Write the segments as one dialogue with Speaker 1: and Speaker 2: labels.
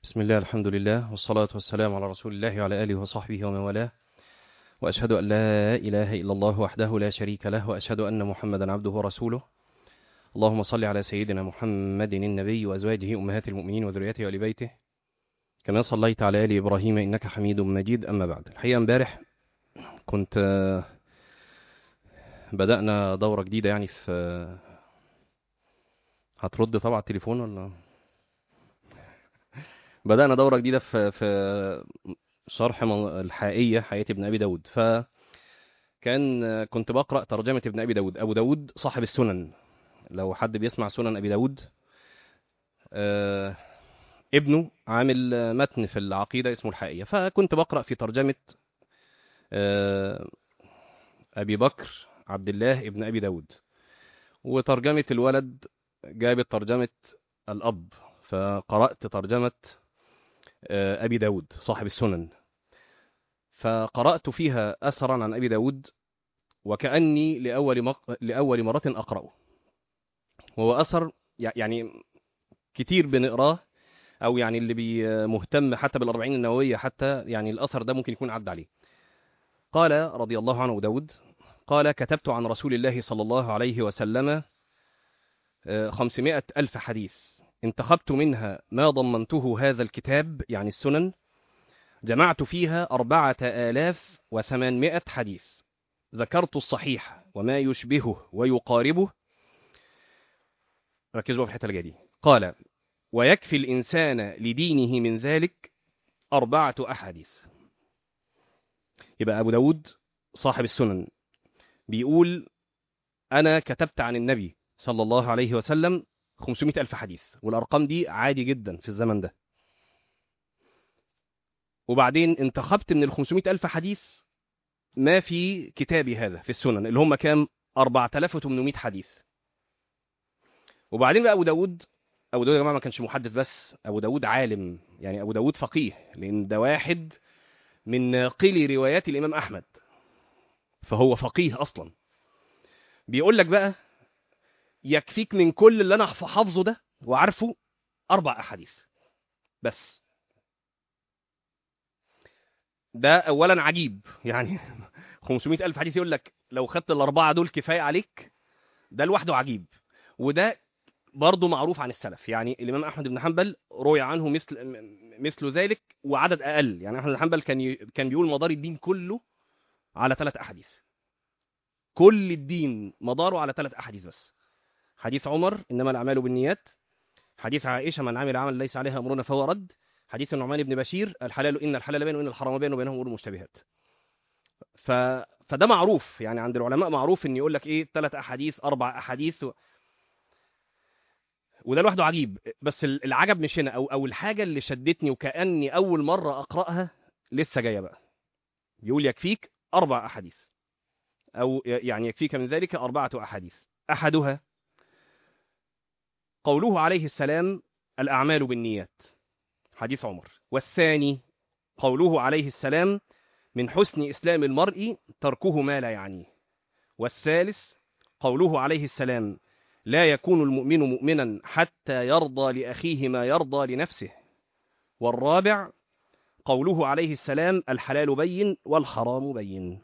Speaker 1: بسم الله الحمد لله والصلاة والسلام على رسول الله وعلى آله وصحبه ومن والاه وأشهد أن لا إله إلا الله وحده لا شريك له وأشهد أن محمدا عبده ورسوله اللهم صل على سيدنا محمد النبي وأزواجه أمهات المؤمنين وذريته وآل بيته كما صليت على آل إبراهيم إنك حميد مجيد أما بعد الحقيقة امبارح كنت آه، بدأنا دورة جديدة يعني في آه، هترد طبعا التليفون ولا بدأنا دورة جديدة في في شرح من- الحائية حياة ابن أبي داود فكان آه، كنت بقرأ ترجمة ابن أبي داود أبو داود صاحب السنن لو حد بيسمع سنن أبي داود آه، ابنه عامل آه، متن في العقيدة اسمه الحائية فكنت بقرأ في ترجمة آه، أبي بكر عبد الله ابن أبي داود وترجمة الولد جابت ترجمة الأب فقرأت ترجمة آه، أبي داود صاحب السنن فقرأت فيها أثرا عن أبي داود وكأني لأول, مق... لأول مرة أقرأه وهو أثر يع- يعني كتير بنقراه أو يعني اللي بي مهتم حتى بالأربعين النووية حتى يعني الأثر ده ممكن يكون عدى عليه قال رضي الله عنه داود قال كتبت عن رسول الله صلى الله عليه وسلم آه، خمسمائة ألف حديث انتخبت منها ما ضمنته هذا الكتاب يعني السنن جمعت فيها أربعة آلاف وثمانمائة حديث ذكرت الصحيح وما يشبهه ويقاربه ركزوا بقى في الحتة اللي جاية دي قال ويكفي الإنسان لدينه من ذلك أربعة أحاديث يبقى أبو داود صاحب السنن بيقول أنا كتبت عن النبي صلى الله عليه وسلم 500 ألف حديث والأرقام دي عادي جدا في الزمن ده وبعدين انتخبت من ال 500 ألف حديث ما في كتابي هذا في السنن اللي هم كام 4800 حديث وبعدين بقى أبو داود أبو داود يا جماعة ما كانش محدث بس أبو داود عالم يعني أبو داود فقيه لأن ده واحد من ناقلي روايات الإمام أحمد فهو فقيه أصلا بيقول لك بقى يكفيك من كل اللي أنا حافظه ده وعارفه أربع أحاديث بس ده أولا عجيب يعني 500 ألف حديث يقول لك لو خدت الأربعة دول كفاية عليك ده لوحده عجيب وده برضه معروف عن السلف يعني الإمام أحمد بن حنبل روي عنه مثل مثل ذلك وعدد أقل يعني أحمد بن حنبل كان ي... كان بيقول مدار الدين كله على ثلاث أحاديث كل الدين مداره على ثلاث أحاديث بس حديث عمر إنما الأعمال بالنيات حديث عائشة من عمل عملا ليس عليها أمرنا فهو رد حديث النعمان بن بشير الحلال إن الحلال بين وإن الحرام بين وبينهم أمور مشتبهات ف... فده معروف يعني عند العلماء معروف ان يقول لك ايه ثلاث احاديث اربع احاديث و... وده لوحده عجيب بس ال- العجب مش هنا او او الحاجه اللي شدتني وكاني اول مره اقراها لسه جايه بقى يقول يكفيك اربع احاديث او ي- يعني يكفيك من ذلك اربعه احاديث احدها قوله عليه السلام الاعمال بالنيات حديث عمر والثاني قوله عليه السلام من حسن إسلام المرء تركه ما لا يعنيه والثالث قوله عليه السلام لا يكون المؤمن مؤمنا حتى يرضى لأخيه ما يرضى لنفسه والرابع قوله عليه السلام الحلال بين والحرام بين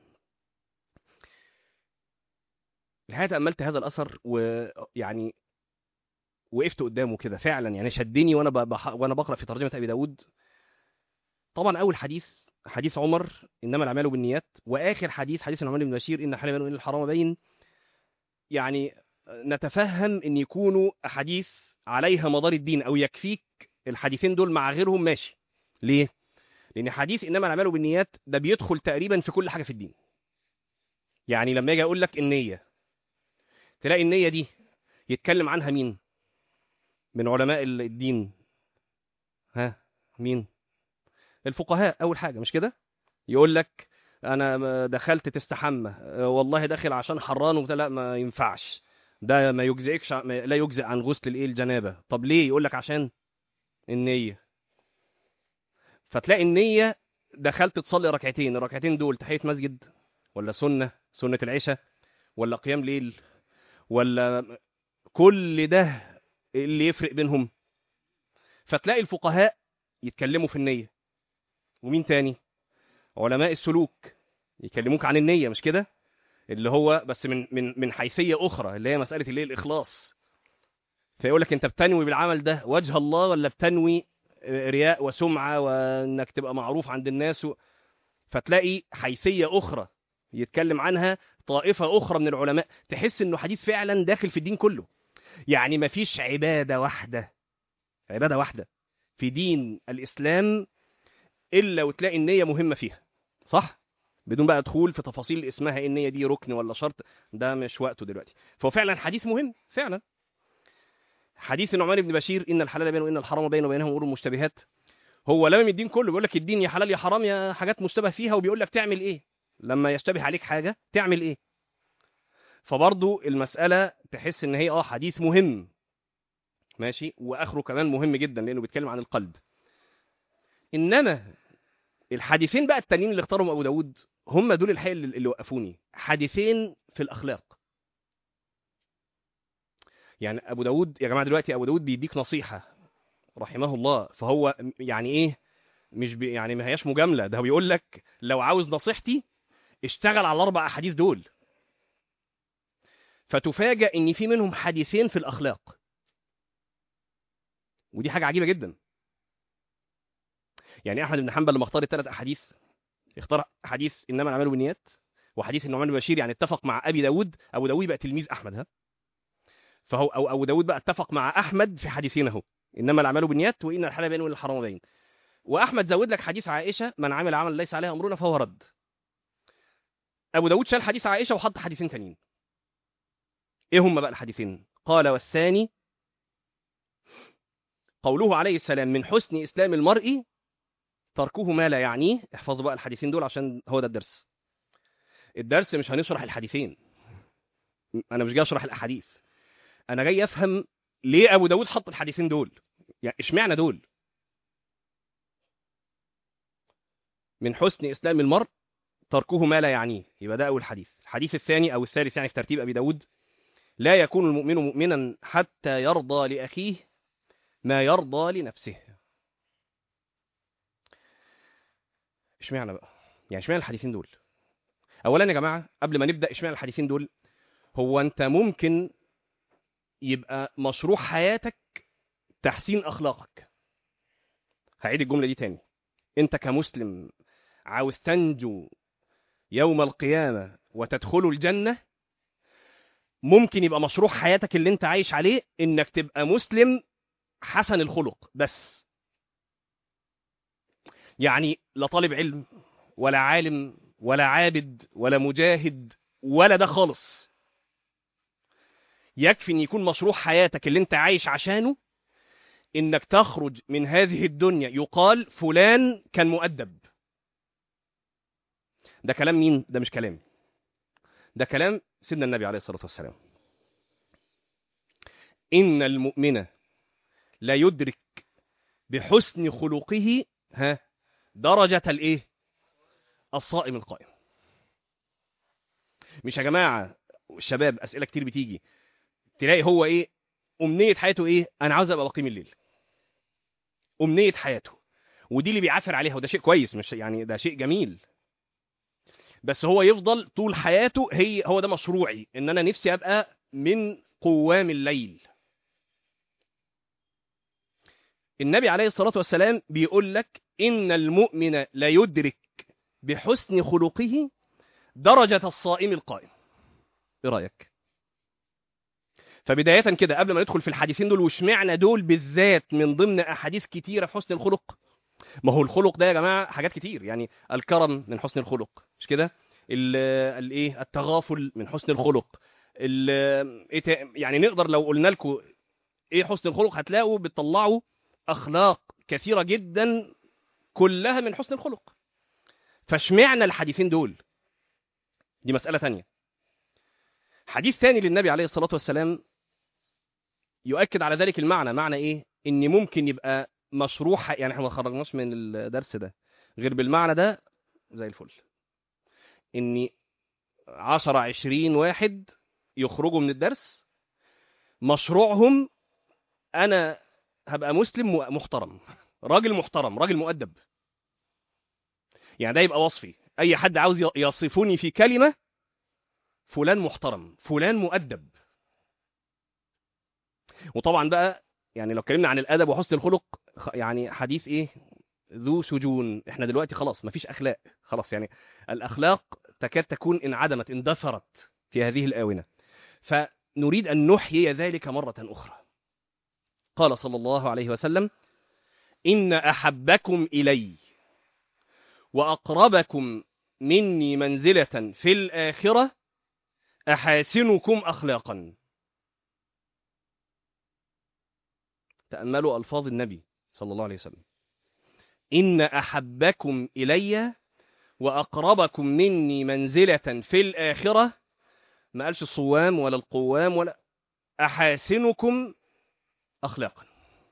Speaker 1: الحقيقة تأملت هذا الأثر ويعني وقفت قدامه كده فعلا يعني شدني وانا ب- بح- وانا بقرا في ترجمه ابي داود طبعا اول حديث حديث عمر انما الاعمال بالنيات واخر حديث حديث النعمان بن بشير ان الحلال بين وان الحرام بين يعني نتفهم ان يكونوا احاديث عليها مدار الدين او يكفيك الحديثين دول مع غيرهم ماشي ليه لان حديث انما الاعمال بالنيات ده بيدخل تقريبا في كل حاجه في الدين يعني لما اجي اقول لك النيه تلاقي النيه دي يتكلم عنها مين من علماء الدين ها مين الفقهاء اول حاجه مش كده يقول لك انا دخلت تستحمى أه، والله داخل عشان حران وبتاع لا ما ينفعش ده ما يجزئكش ع- ما- لا يجزئ عن غسل الايه الجنابه طب ليه يقول لك عشان النيه فتلاقي النيه دخلت تصلي ركعتين الركعتين دول تحيه مسجد ولا سنه سنه العشاء ولا قيام ليل ولا كل ده اللي يفرق بينهم فتلاقي الفقهاء يتكلموا في النيه ومين تاني علماء السلوك يكلموك عن النيه مش كده اللي هو بس من من من حيثيه اخرى اللي هي مساله اللي هي الاخلاص فيقول لك انت بتنوي بالعمل ده وجه الله ولا بتنوي رياء وسمعه وانك تبقى معروف عند الناس و... فتلاقي حيثيه اخرى يتكلم عنها طائفه اخرى من العلماء تحس انه حديث فعلا داخل في الدين كله يعني مفيش عباده واحده عباده واحده في دين الاسلام الا وتلاقي النيه مهمه فيها صح بدون بقى دخول في تفاصيل اسمها إيه النيه دي ركن ولا شرط ده مش وقته دلوقتي فهو فعلا حديث مهم فعلا حديث النعمان بن بشير ان الحلال بين وان الحرام بين وبينهم امور مشتبهات هو لامم الدين كله بيقول لك الدين يا حلال يا حرام يا حاجات مشتبه فيها وبيقول لك تعمل ايه لما يشتبه عليك حاجه تعمل ايه فبرضو المساله تحس ان هي اه حديث مهم ماشي واخره كمان مهم جدا لانه بيتكلم عن القلب انما الحديثين بقى التانيين اللي اختارهم ابو داود هم دول الحقيقه اللي اللي وقفوني حديثين في الاخلاق يعني ابو داود يا جماعه دلوقتي ابو داود بيديك نصيحه رحمه الله فهو يعني ايه مش بي يعني ما هياش مجامله ده هو بيقول لك لو عاوز نصيحتي اشتغل على الاربع احاديث دول فتفاجأ ان في منهم حديثين في الاخلاق ودي حاجه عجيبه جدا يعني احمد بن حنبل لما اختار الثلاث احاديث اختار حديث انما الاعمال بالنيات وحديث النعمان بن بشير يعني اتفق مع ابي داود ابو داود بقى تلميذ احمد ها فهو او ابو داود بقى اتفق مع احمد في حديثين اهو انما الاعمال بالنيات وان الحلال بين والحرام بين واحمد زود لك حديث عائشه من عمل عملا ليس عليه امرنا فهو رد ابو داود شال حديث عائشه وحط حديثين ثانيين ايه هم بقى الحديثين قال والثاني قوله عليه السلام من حسن اسلام المرء تركه ما لا يعنيه احفظوا بقى الحديثين دول عشان هو ده الدرس الدرس مش هنشرح الحديثين انا مش جاي اشرح الاحاديث انا جاي افهم ليه ابو داود حط الحديثين دول يعني اشمعنى دول من حسن اسلام المرء تركه ما لا يعنيه يبقى ده اول حديث الحديث الثاني او الثالث يعني في ترتيب ابي داود لا يكون المؤمن مؤمنا حتى يرضى لاخيه ما يرضى لنفسه اشمعنى بقى يعني اشمعنى الحديثين دول اولا يا جماعه قبل ما نبدا اشمعنى الحديثين دول هو انت ممكن يبقى مشروع حياتك تحسين اخلاقك هعيد الجمله دي تاني انت كمسلم عاوز تنجو يوم القيامه وتدخل الجنه ممكن يبقى مشروع حياتك اللي انت عايش عليه انك تبقى مسلم حسن الخلق بس يعني لا طالب علم ولا عالم ولا عابد ولا مجاهد ولا ده خالص يكفي ان يكون مشروع حياتك اللي انت عايش عشانه انك تخرج من هذه الدنيا يقال فلان كان مؤدب ده كلام مين ده مش كلامي ده كلام سيدنا النبي عليه الصلاه والسلام ان المؤمن لا يدرك بحسن خلقه ها درجه الايه الصائم القائم مش يا جماعه الشباب اسئله كتير بتيجي تلاقي هو ايه امنيه حياته ايه انا عاوز ابقى بقيم الليل امنيه حياته ودي اللي بيعافر عليها وده شيء كويس مش يعني ده شيء جميل بس هو يفضل طول حياته هي هو ده مشروعي ان انا نفسي ابقى من قوام الليل النبي عليه الصلاه والسلام بيقول لك ان المؤمن لا يدرك بحسن خلقه درجه الصائم القائم ايه رايك فبداية كده قبل ما ندخل في الحديثين دول واشمعنى دول بالذات من ضمن أحاديث كتيرة في حسن الخلق ما هو الخلق ده يا جماعة حاجات كتير يعني الكرم من حسن الخلق مش كده الايه التغافل من حسن الخلق ايه يعني نقدر لو قلنا لكم ايه حسن الخلق هتلاقوا بتطلعوا اخلاق كثيره جدا كلها من حسن الخلق فاشمعنى الحديثين دول دي مساله ثانيه حديث ثاني للنبي عليه الصلاه والسلام يؤكد على ذلك المعنى معنى ايه ان ممكن يبقى مشروع يعني احنا ما خرجناش من الدرس ده غير بالمعنى ده زي الفل ان 10 20 واحد يخرجوا من الدرس مشروعهم انا هبقى مسلم محترم راجل محترم راجل مؤدب يعني ده يبقى وصفي اي حد عاوز يصفني في كلمه فلان محترم فلان مؤدب وطبعا بقى يعني لو اتكلمنا عن الادب وحسن الخلق يعني حديث ايه ذو سجون احنا دلوقتي خلاص مفيش اخلاق خلاص يعني الاخلاق تكاد تكون انعدمت اندثرت في هذه الاونه فنريد ان نحيي ذلك مره اخرى قال صلى الله عليه وسلم ان احبكم الي واقربكم مني منزله في الاخره احاسنكم اخلاقا تاملوا الفاظ النبي صلى الله عليه وسلم ان احبكم الي واقربكم مني منزله في الاخره ما قالش الصوام ولا القوام ولا احاسنكم اخلاقا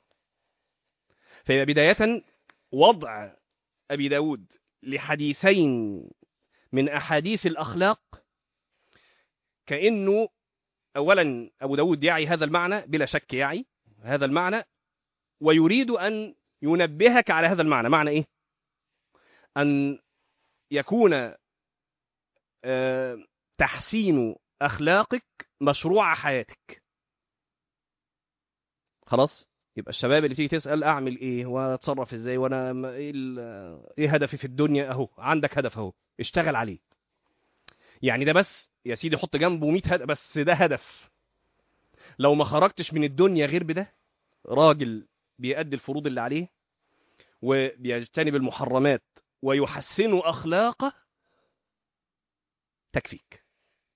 Speaker 1: فيبقى بدايه وضع ابي داود لحديثين من احاديث الاخلاق كانه اولا ابو داود يعي هذا المعنى بلا شك يعي هذا المعنى ويريد ان ينبهك على هذا المعنى معنى ايه ان يكون تحسين اخلاقك مشروع حياتك خلاص يبقى الشباب اللي تيجي تسال اعمل ايه واتصرف ازاي وانا ايه ايه هدفي في الدنيا اهو عندك هدف اهو اشتغل عليه يعني ده بس يا سيدي حط جنبه 100 هدف بس ده هدف لو ما خرجتش من الدنيا غير بده راجل بيأدي الفروض اللي عليه وبيجتنب المحرمات ويحسن أخلاقه تكفيك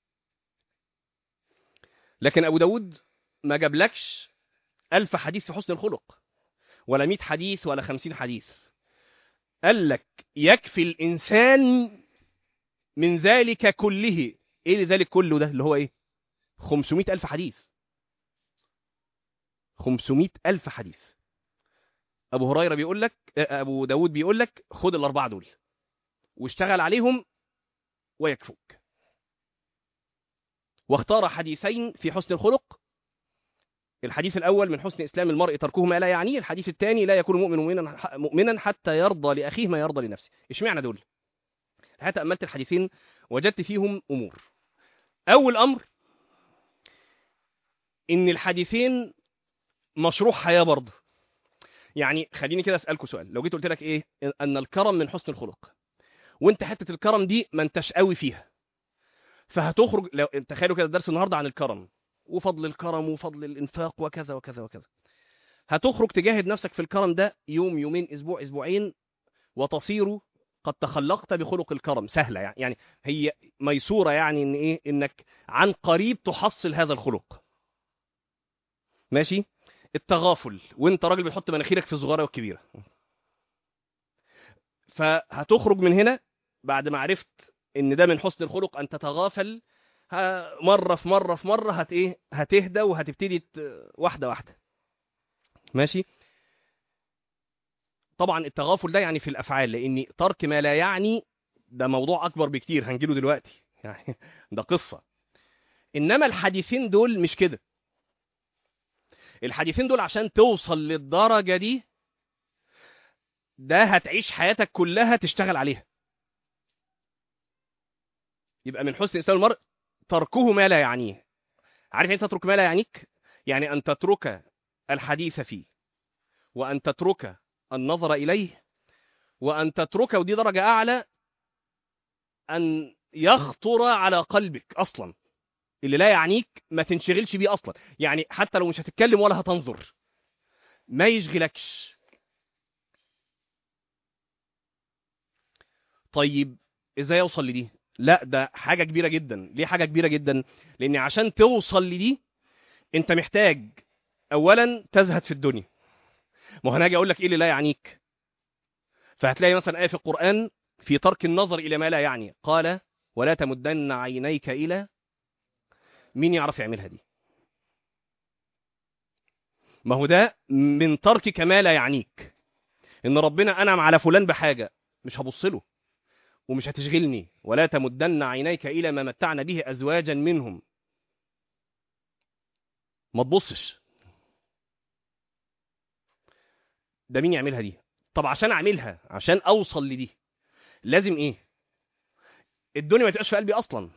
Speaker 1: لكن أبو داود ما جابلكش ألف حديث في حسن الخلق ولا مئة حديث ولا خمسين حديث قال لك يكفي الإنسان من ذلك كله إيه ذلك كله ده اللي هو إيه خمسمائة ألف حديث خمسمائة ألف حديث أبو هريرة بيقول لك أبو داود بيقول لك خد الأربعة دول واشتغل عليهم ويكفوك واختار حديثين في حسن الخلق الحديث الأول من حسن إسلام المرء تركه ما لا يعنيه الحديث الثاني لا يكون مؤمن مؤمنا مؤمنا حتى يرضى لأخيه ما يرضى لنفسه اشمعنى دول الحقيقة تأملت الحديثين وجدت فيهم أمور أول أمر إن الحديثين مشروع حياة برضه يعني خليني كده أسألكوا سؤال لو جيت قلت لك إيه أن الكرم من حسن الخلق وانت حتة الكرم دي ما انتش قوي فيها فهتخرج لو تخيلوا كده الدرس النهارده عن الكرم وفضل الكرم وفضل الانفاق وكذا وكذا وكذا هتخرج تجاهد نفسك في الكرم ده يوم يومين اسبوع اسبوعين وتصير قد تخلقت بخلق الكرم سهله يعني يعني هي ميسوره يعني ان ايه انك عن قريب تحصل هذا الخلق ماشي التغافل وانت راجل بتحط مناخيرك في الصغيره والكبيره فهتخرج من هنا بعد ما عرفت ان ده من حسن الخلق ان تتغافل مره في مره في مره هت ايه هتهدى وهتبتدي واحده واحده ماشي طبعا التغافل ده يعني في الافعال لان ترك ما لا يعني ده موضوع اكبر بكتير هنجيله دلوقتي يعني ده قصه انما الحديثين دول مش كده الحديثين دول عشان توصل للدرجه دي ده هتعيش حياتك كلها تشتغل عليها يبقى من حسن اسلام المرء تركه ما لا يعنيه عارف انت تترك ما لا يعنيك يعني ان تترك الحديث فيه وان تترك النظر اليه وان تترك ودي درجه اعلى ان يخطر على قلبك اصلا اللي لا يعنيك ما تنشغلش بيه اصلا يعني حتى لو مش هتتكلم ولا هتنظر ما يشغلكش طيب ازاي اوصل لدي لا ده حاجه كبيره جدا ليه حاجه كبيره جدا لان عشان توصل لدي انت محتاج اولا تزهد في الدنيا ما هو انا هاجي اقول لك ايه اللي لا يعنيك فهتلاقي مثلا ايه في القران في ترك النظر الى ما لا يعني قال ولا تمدن عينيك الى مين يعرف يعملها دي ما هو ده من تركك ما لا يعنيك ان ربنا انعم على فلان بحاجه مش هبص له ومش هتشغلني ولا تمدن عينيك الى ما متعنا به ازواجا منهم ما تبصش ده مين يعملها دي طب عشان اعملها عشان اوصل لدي لازم ايه الدنيا ما تبقاش في قلبي اصلا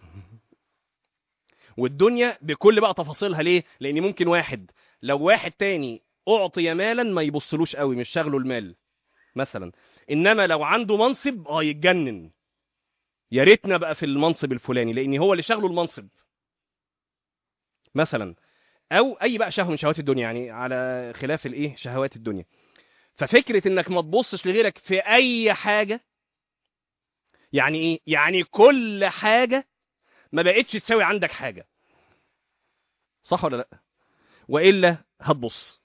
Speaker 1: والدنيا بكل بقى تفاصيلها ليه لان ممكن واحد لو واحد تاني اعطي مالا ما يبصلوش قوي مش شغله المال مثلا انما لو عنده منصب اه يتجنن يا ريتنا بقى في المنصب الفلاني لان هو اللي شغله المنصب مثلا او اي بقى شهوه من شهوات الدنيا يعني على خلاف الايه شهوات الدنيا ففكره انك ما تبصش لغيرك في اي حاجه يعني ايه يعني كل حاجه ما بقتش تساوي عندك حاجه صح ولا لا والا هتبص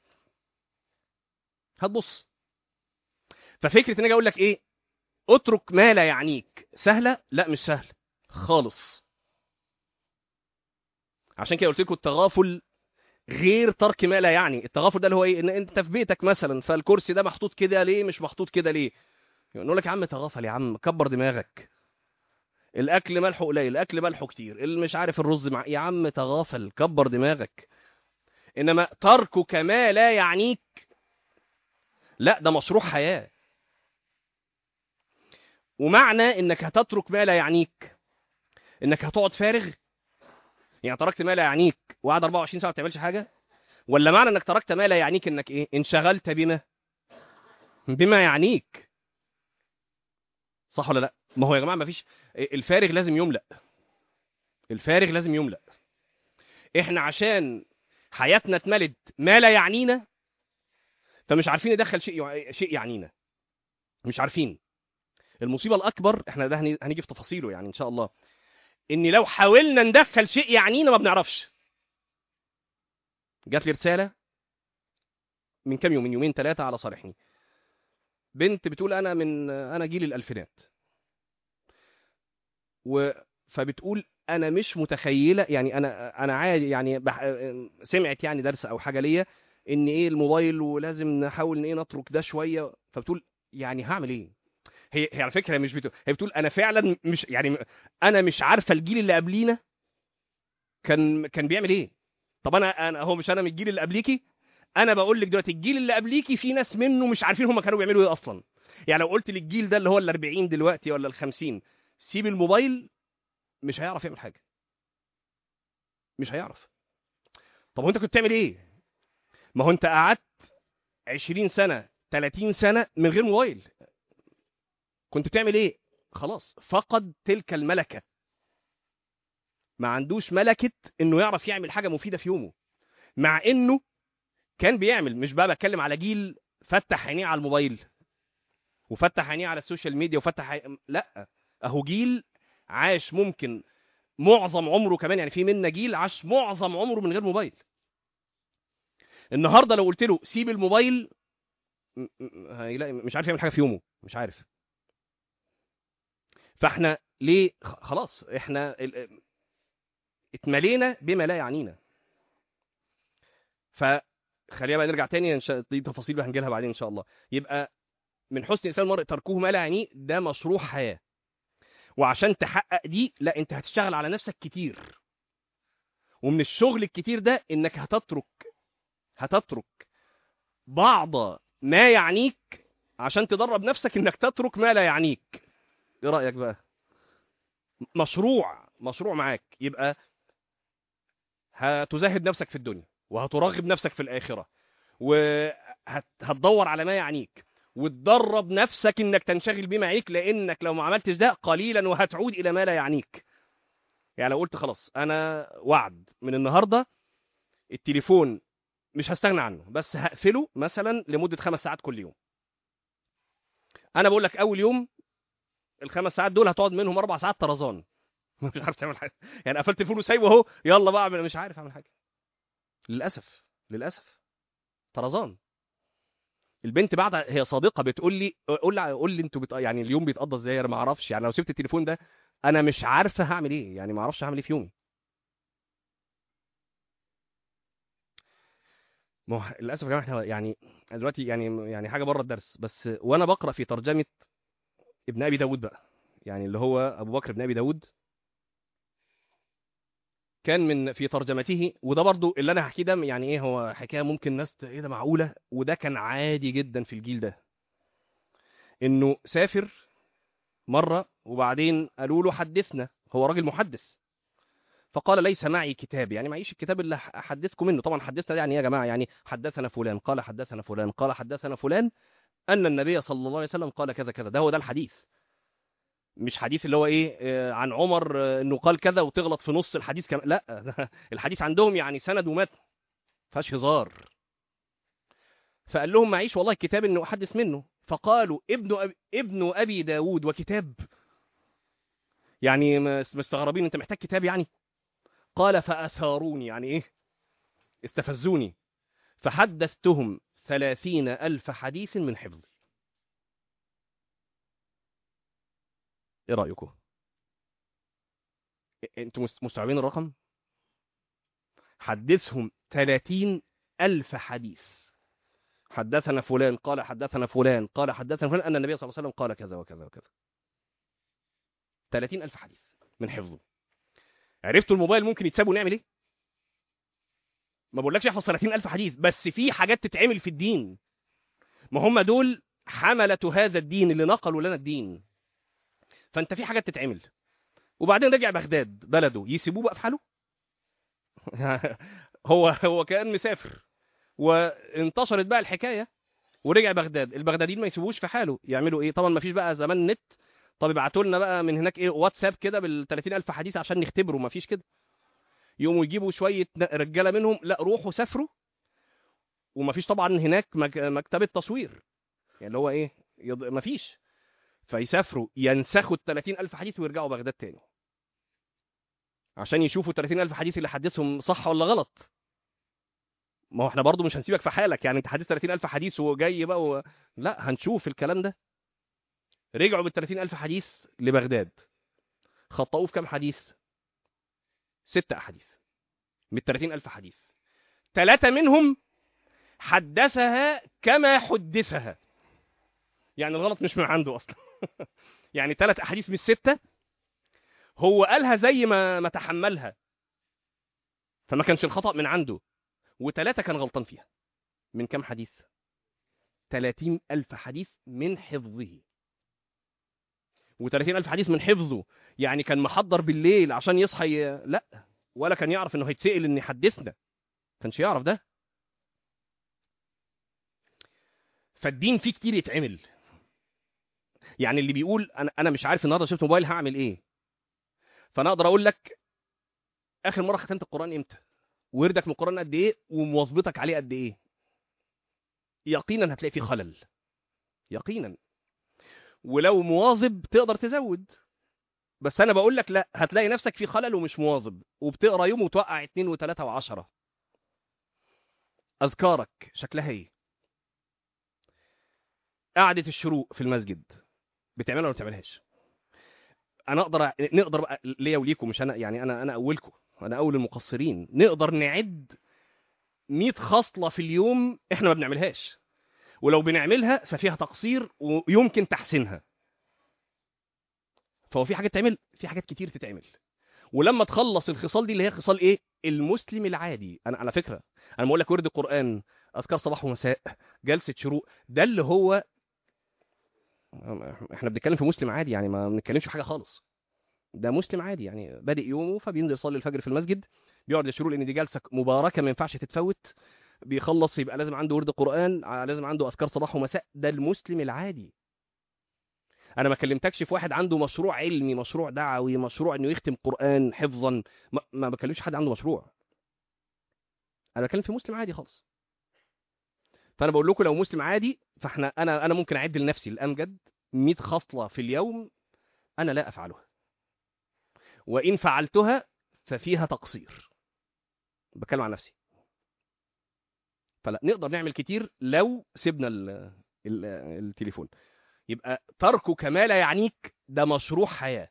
Speaker 1: هتبص ففكره ان اجي اقول لك ايه اترك ما لا يعنيك سهله لا مش سهله خالص عشان كده قلت لكم التغافل غير ترك ما لا يعني التغافل ده اللي هو ايه ان انت في بيتك مثلا فالكرسي ده محطوط كده ليه مش محطوط كده ليه نقول لك يا عم تغافل يا عم كبر دماغك الاكل ملحه قليل الاكل ملحه كتير اللي مش عارف الرز مع يا عم تغافل كبر دماغك انما تركك ما لا يعنيك لا ده مشروع حياه ومعنى انك هتترك ما لا يعنيك انك هتقعد فارغ يعني تركت ما لا يعنيك وقعد 24 ساعه ما بتعملش حاجه ولا معنى انك تركت ما لا يعنيك انك ايه انشغلت بما بما يعنيك صح ولا لا ما هو يا جماعه ما فيش الفارغ لازم يملأ الفارغ لازم يملأ احنا عشان حياتنا اتملت ما لا يعنينا فمش عارفين ندخل شيء شيء يعنينا مش عارفين المصيبه الاكبر احنا ده هنيجي في تفاصيله يعني ان شاء الله ان لو حاولنا ندخل شيء يعنينا ما بنعرفش جات لي رساله من كام يوم من يومين ثلاثه على صالحني بنت بتقول انا من انا جيل الالفينات و فبتقول انا مش متخيله يعني انا انا عادي يعني بح... سمعت يعني درس او حاجه ليا ان ايه الموبايل ولازم نحاول ان ايه نترك ده شويه فبتقول يعني هعمل ايه هي هي على فكره هي مش بتقول هي بتقول انا فعلا مش يعني انا مش عارفه الجيل اللي قبلينا كان كان بيعمل ايه طب انا انا هو مش انا من الجيل اللي قبليكي انا بقول لك دلوقتي الجيل اللي قبليكي في ناس منه مش عارفين هم كانوا بيعملوا ايه اصلا يعني لو قلت للجيل ده اللي هو ال 40 دلوقتي ولا ال 50 سيب الموبايل مش هيعرف يعمل حاجه مش هيعرف طب هو انت كنت بتعمل ايه ما هو انت قعدت 20 سنه 30 سنه من غير موبايل كنت بتعمل ايه خلاص فقد تلك الملكه ما عندوش ملكه انه يعرف يعمل حاجه مفيده في يومه مع انه كان بيعمل مش بقى بتكلم على جيل فتح عينيه على الموبايل وفتح عينيه على السوشيال ميديا وفتح عي... لا اهو جيل عاش ممكن معظم عمره كمان يعني في منا جيل عاش معظم عمره من غير موبايل النهارده لو قلت له سيب الموبايل هيلاقي مش عارف يعمل حاجه في يومه مش عارف فاحنا ليه خلاص احنا اتملينا بما لا يعنينا فخلينا بقى نرجع تاني دي تفاصيل هنجي لها بعدين ان شاء الله يبقى من حسن انسان المرء تركه ما لا يعنيه ده مشروع حياه وعشان تحقق دي لا انت هتشتغل على نفسك كتير ومن الشغل الكتير ده انك هتترك هتترك بعض ما يعنيك عشان تدرب نفسك انك تترك ما لا يعنيك ايه رايك بقى مشروع مشروع معاك يبقى هتزهد نفسك في الدنيا وهترغب نفسك في الاخره وهتدور على ما يعنيك وتدرب نفسك انك تنشغل بما يعنيك لانك لو ما عملتش ده قليلا وهتعود الى ما لا يعنيك يعني لو قلت خلاص انا وعد من النهارده التليفون مش هستغنى عنه بس هقفله مثلا لمده خمس ساعات كل يوم انا بقول لك اول يوم الخمس ساعات دول هتقعد منهم اربع ساعات طرزان مش عارف تعمل حاجه يعني قفلت التليفون وسايبه اهو يلا بقى اعمل مش عارف اعمل حاجه للاسف للاسف طرزان البنت بعد هي صادقه بتقول لي قول لي قول لي انتوا بت... يعني اليوم بيتقضى ازاي انا ما اعرفش يعني لو سبت التليفون ده انا مش عارفه هعمل ايه يعني ما اعرفش هعمل ايه في يومي ما هو للاسف يا جماعه احنا يعني دلوقتي يعني يعني حاجه بره الدرس بس وانا بقرا في ترجمه ابن ابي داود بقى يعني اللي هو ابو بكر بن ابي داود كان من في ترجمته وده برضو اللي انا هحكيه ده يعني ايه هو حكايه ممكن ناس ت- ايه ده معقوله وده كان عادي جدا في الجيل ده انه سافر مره وبعدين قالوا له حدثنا هو راجل محدث فقال ليس معي كتاب يعني معيش الكتاب اللي ح- احدثكم منه طبعا حدثنا ده يعني إيه يا جماعه يعني حدثنا فلان قال حدثنا فلان قال حدثنا فلان ان النبي صلى الله عليه وسلم قال كذا كذا ده هو ده الحديث مش حديث اللي هو ايه آه، عن عمر آه، انه قال كذا وتغلط في نص الحديث كمان لا الحديث عندهم يعني سند ومتن فيهاش هزار فقال لهم معيش والله كتاب انه احدث منه فقالوا ابن أبي ابن ابي داود وكتاب يعني مس- مستغربين انت محتاج كتاب يعني قال فاثاروني يعني ايه استفزوني فحدثتهم ثلاثين ألف حديث من حفظي ايه رأيكم إ- انتوا مست- مستوعبين الرقم حدثهم ثلاثين ألف حديث حدثنا فلان قال حدثنا فلان قال حدثنا فلان أن النبي صلى الله عليه وسلم قال كذا وكذا وكذا ثلاثين ألف حديث من حفظه عرفتوا الموبايل ممكن يتساب ونعمل ايه ما بقولكش احفظ 30 ألف حديث بس في حاجات تتعمل في الدين ما هم دول حملة هذا الدين اللي نقلوا لنا الدين فانت في حاجات تتعمل وبعدين رجع بغداد بلده يسيبوه بقى في حاله هو هو كان مسافر وانتشرت بقى الحكايه ورجع بغداد البغداديين ما يسيبوش في حاله يعملوا ايه طبعا ما فيش بقى زمان نت طب ابعتوا لنا بقى من هناك ايه واتساب كده بال 30000 حديث عشان نختبره ما فيش كده يقوموا يجيبوا شويه رجاله منهم لا روحوا سافروا وما فيش طبعا هناك مك- مكتبه تصوير يعني اللي هو ايه يض... ما فيش فيسافروا ينسخوا ال 30000 حديث ويرجعوا بغداد تاني عشان يشوفوا ال 30000 حديث اللي حدثهم صح ولا غلط ما هو احنا برضو مش هنسيبك في حالك يعني انت حديث 30000 حديث وجاي بقى و... لا هنشوف الكلام ده رجعوا بال 30000 حديث لبغداد خطأوه في كام حديث ستة أحاديث من 30000 حديث ثلاثة منهم حدثها كما حدثها يعني الغلط مش من عنده أصلا يعني ثلاث أحاديث من الستة هو قالها زي ما ما تحملها فما كانش الخطأ من عنده وثلاثة كان غلطان فيها من كام حديث 30 ألف حديث من حفظه و30 ألف حديث من حفظه يعني كان محضر بالليل عشان يصحى ي... لا ولا كان يعرف انه هيتسأل ان يحدثنا كانش يعرف ده فالدين فيه كتير يتعمل يعني اللي بيقول انا انا مش عارف النهارده شفت موبايل هعمل ايه فانا اقدر اقول لك اخر مره ختمت القران امتى وردك من القران قد ايه ومواظبتك عليه قد ايه يقينا هتلاقي فيه خلل يقينا ولو مواظب تقدر تزود بس انا بقول لك لا هتلاقي نفسك في خلل ومش مواظب وبتقرا يوم وتوقع اتنين وتلاته وعشرة اذكارك شكلها ايه قعده الشروق في المسجد بتعملها ولا ما بتعملهاش انا اقدر نقدر بقى ليا وليكم مش انا يعني انا انا اولكم انا اول المقصرين نقدر نعد 100 خصله في اليوم احنا ما بنعملهاش ولو بنعملها ففيها تقصير ويمكن تحسينها فهو في حاجات تعمل في حاجات كتير تتعمل ولما تخلص الخصال دي اللي هي خصال ايه المسلم العادي انا على فكره انا بقول لك ورد القران اذكار صباح ومساء جلسه شروق ده اللي هو احنا بنتكلم في مسلم عادي يعني ما بنتكلمش في حاجه خالص ده مسلم عادي يعني بادئ يومه فبينزل يصلي الفجر في المسجد بيقعد الشروق لان دي جلسه مباركه ما ينفعش تتفوت بيخلص يبقى لازم عنده ورد قران لازم عنده اذكار صباح ومساء ده المسلم العادي انا ما كلمتكش في واحد عنده مشروع علمي مشروع دعوي مشروع انه يختم قران حفظا ما, ما بكلمش حد عنده مشروع انا بتكلم في مسلم عادي خالص فانا بقول لكم لو مسلم عادي فاحنا انا انا ممكن اعد لنفسي الامجد 100 خصله في اليوم انا لا افعلها وان فعلتها ففيها تقصير بتكلم عن نفسي فلا نقدر نعمل كتير لو سيبنا ال ال التليفون يبقى تركك ما لا يعنيك ده مشروع حياه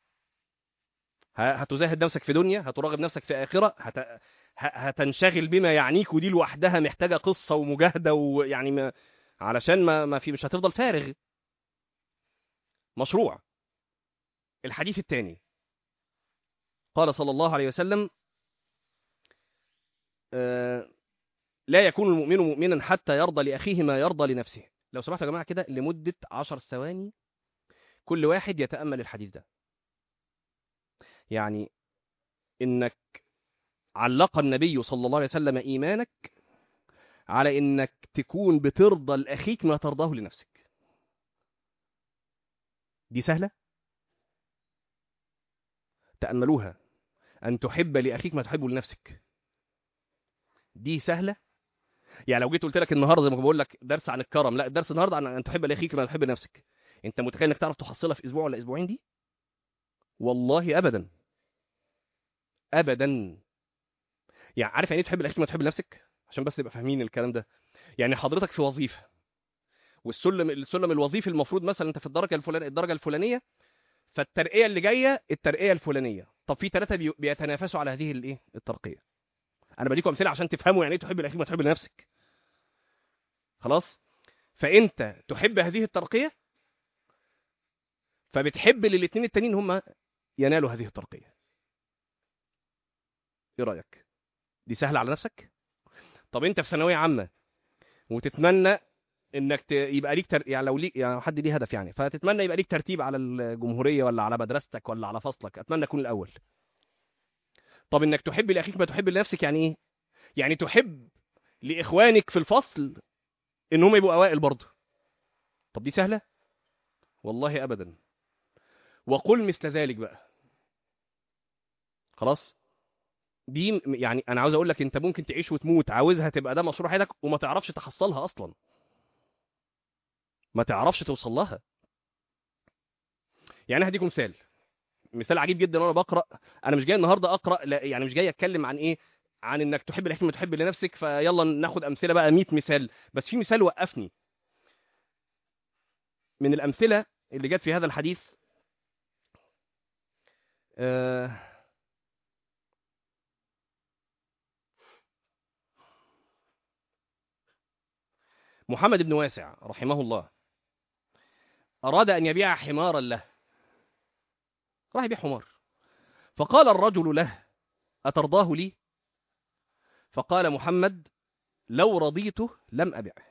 Speaker 1: هتزاهد نفسك في دنيا هتراغب نفسك في اخره هت... هتنشغل بما يعنيك ودي لوحدها محتاجه قصه ومجاهده ويعني ما... علشان ما ما في مش هتفضل فارغ مشروع الحديث الثاني قال صلى الله عليه وسلم آه، لا يكون المؤمن مؤمنا حتى يرضى لاخيه ما يرضى لنفسه لو سمحتوا يا جماعه كده لمده عشر ثواني كل واحد يتامل الحديث ده يعني انك علق النبي صلى الله عليه وسلم ايمانك على انك تكون بترضى لاخيك ما ترضاه لنفسك دي سهله تاملوها ان تحب لاخيك ما تحبه لنفسك دي سهله يعني لو جيت قلت لك النهارده زي ما بقول لك درس عن الكرم لا الدرس النهارده عن ان تحب لاخيك ما تحب لنفسك انت متخيل انك تعرف تحصلها في اسبوع ولا اسبوعين دي والله ابدا ابدا يعني عارف يعني ايه تحب لاخيك ما تحب لنفسك عشان بس نبقى فاهمين الكلام ده يعني حضرتك في وظيفه والسلم السلم الوظيفي المفروض مثلا انت في الدرجه الفلانيه الدرجه الفلانيه فالترقيه اللي جايه الترقيه الفلانيه طب في ثلاثه بي... بيتنافسوا على هذه الايه الترقيه انا بديكم امثله عشان تفهموا يعني ايه تحب لاخيك ما تحب لنفسك خلاص فانت تحب هذه الترقيه فبتحب للاثنين التانيين هم ينالوا هذه الترقيه ايه رايك دي سهله على نفسك طب انت في ثانويه عامه وتتمنى انك ت... يبقى ليك تر... يعني لو ليك يعني حد ليه هدف يعني فتتمنى يبقى ليك ترتيب على الجمهوريه ولا على مدرستك ولا على فصلك اتمنى اكون الاول طب انك تحب لاخيك ما تحب لنفسك يعني ايه يعني تحب لاخوانك في الفصل ان هم يبقوا اوائل برضه طب دي سهله والله ابدا وقل مثل ذلك بقى خلاص دي م- يعني انا عاوز اقول لك انت ممكن تعيش وتموت عاوزها تبقى ده مشروع حياتك وما تعرفش تحصلها اصلا ما تعرفش توصل لها يعني هديكم مثال مثال عجيب جدا وانا بقرا انا مش جاي النهارده اقرا لا يعني مش جاي اتكلم عن ايه عن انك تحب الحكمه تحب لنفسك فيلا ناخد امثله بقى 100 مثال بس في مثال وقفني من الامثله اللي جت في هذا الحديث آه محمد بن واسع رحمه الله أراد أن يبيع حمارا له راح يبيع حمار فقال الرجل له أترضاه لي فقال محمد لو رضيته لم أبعه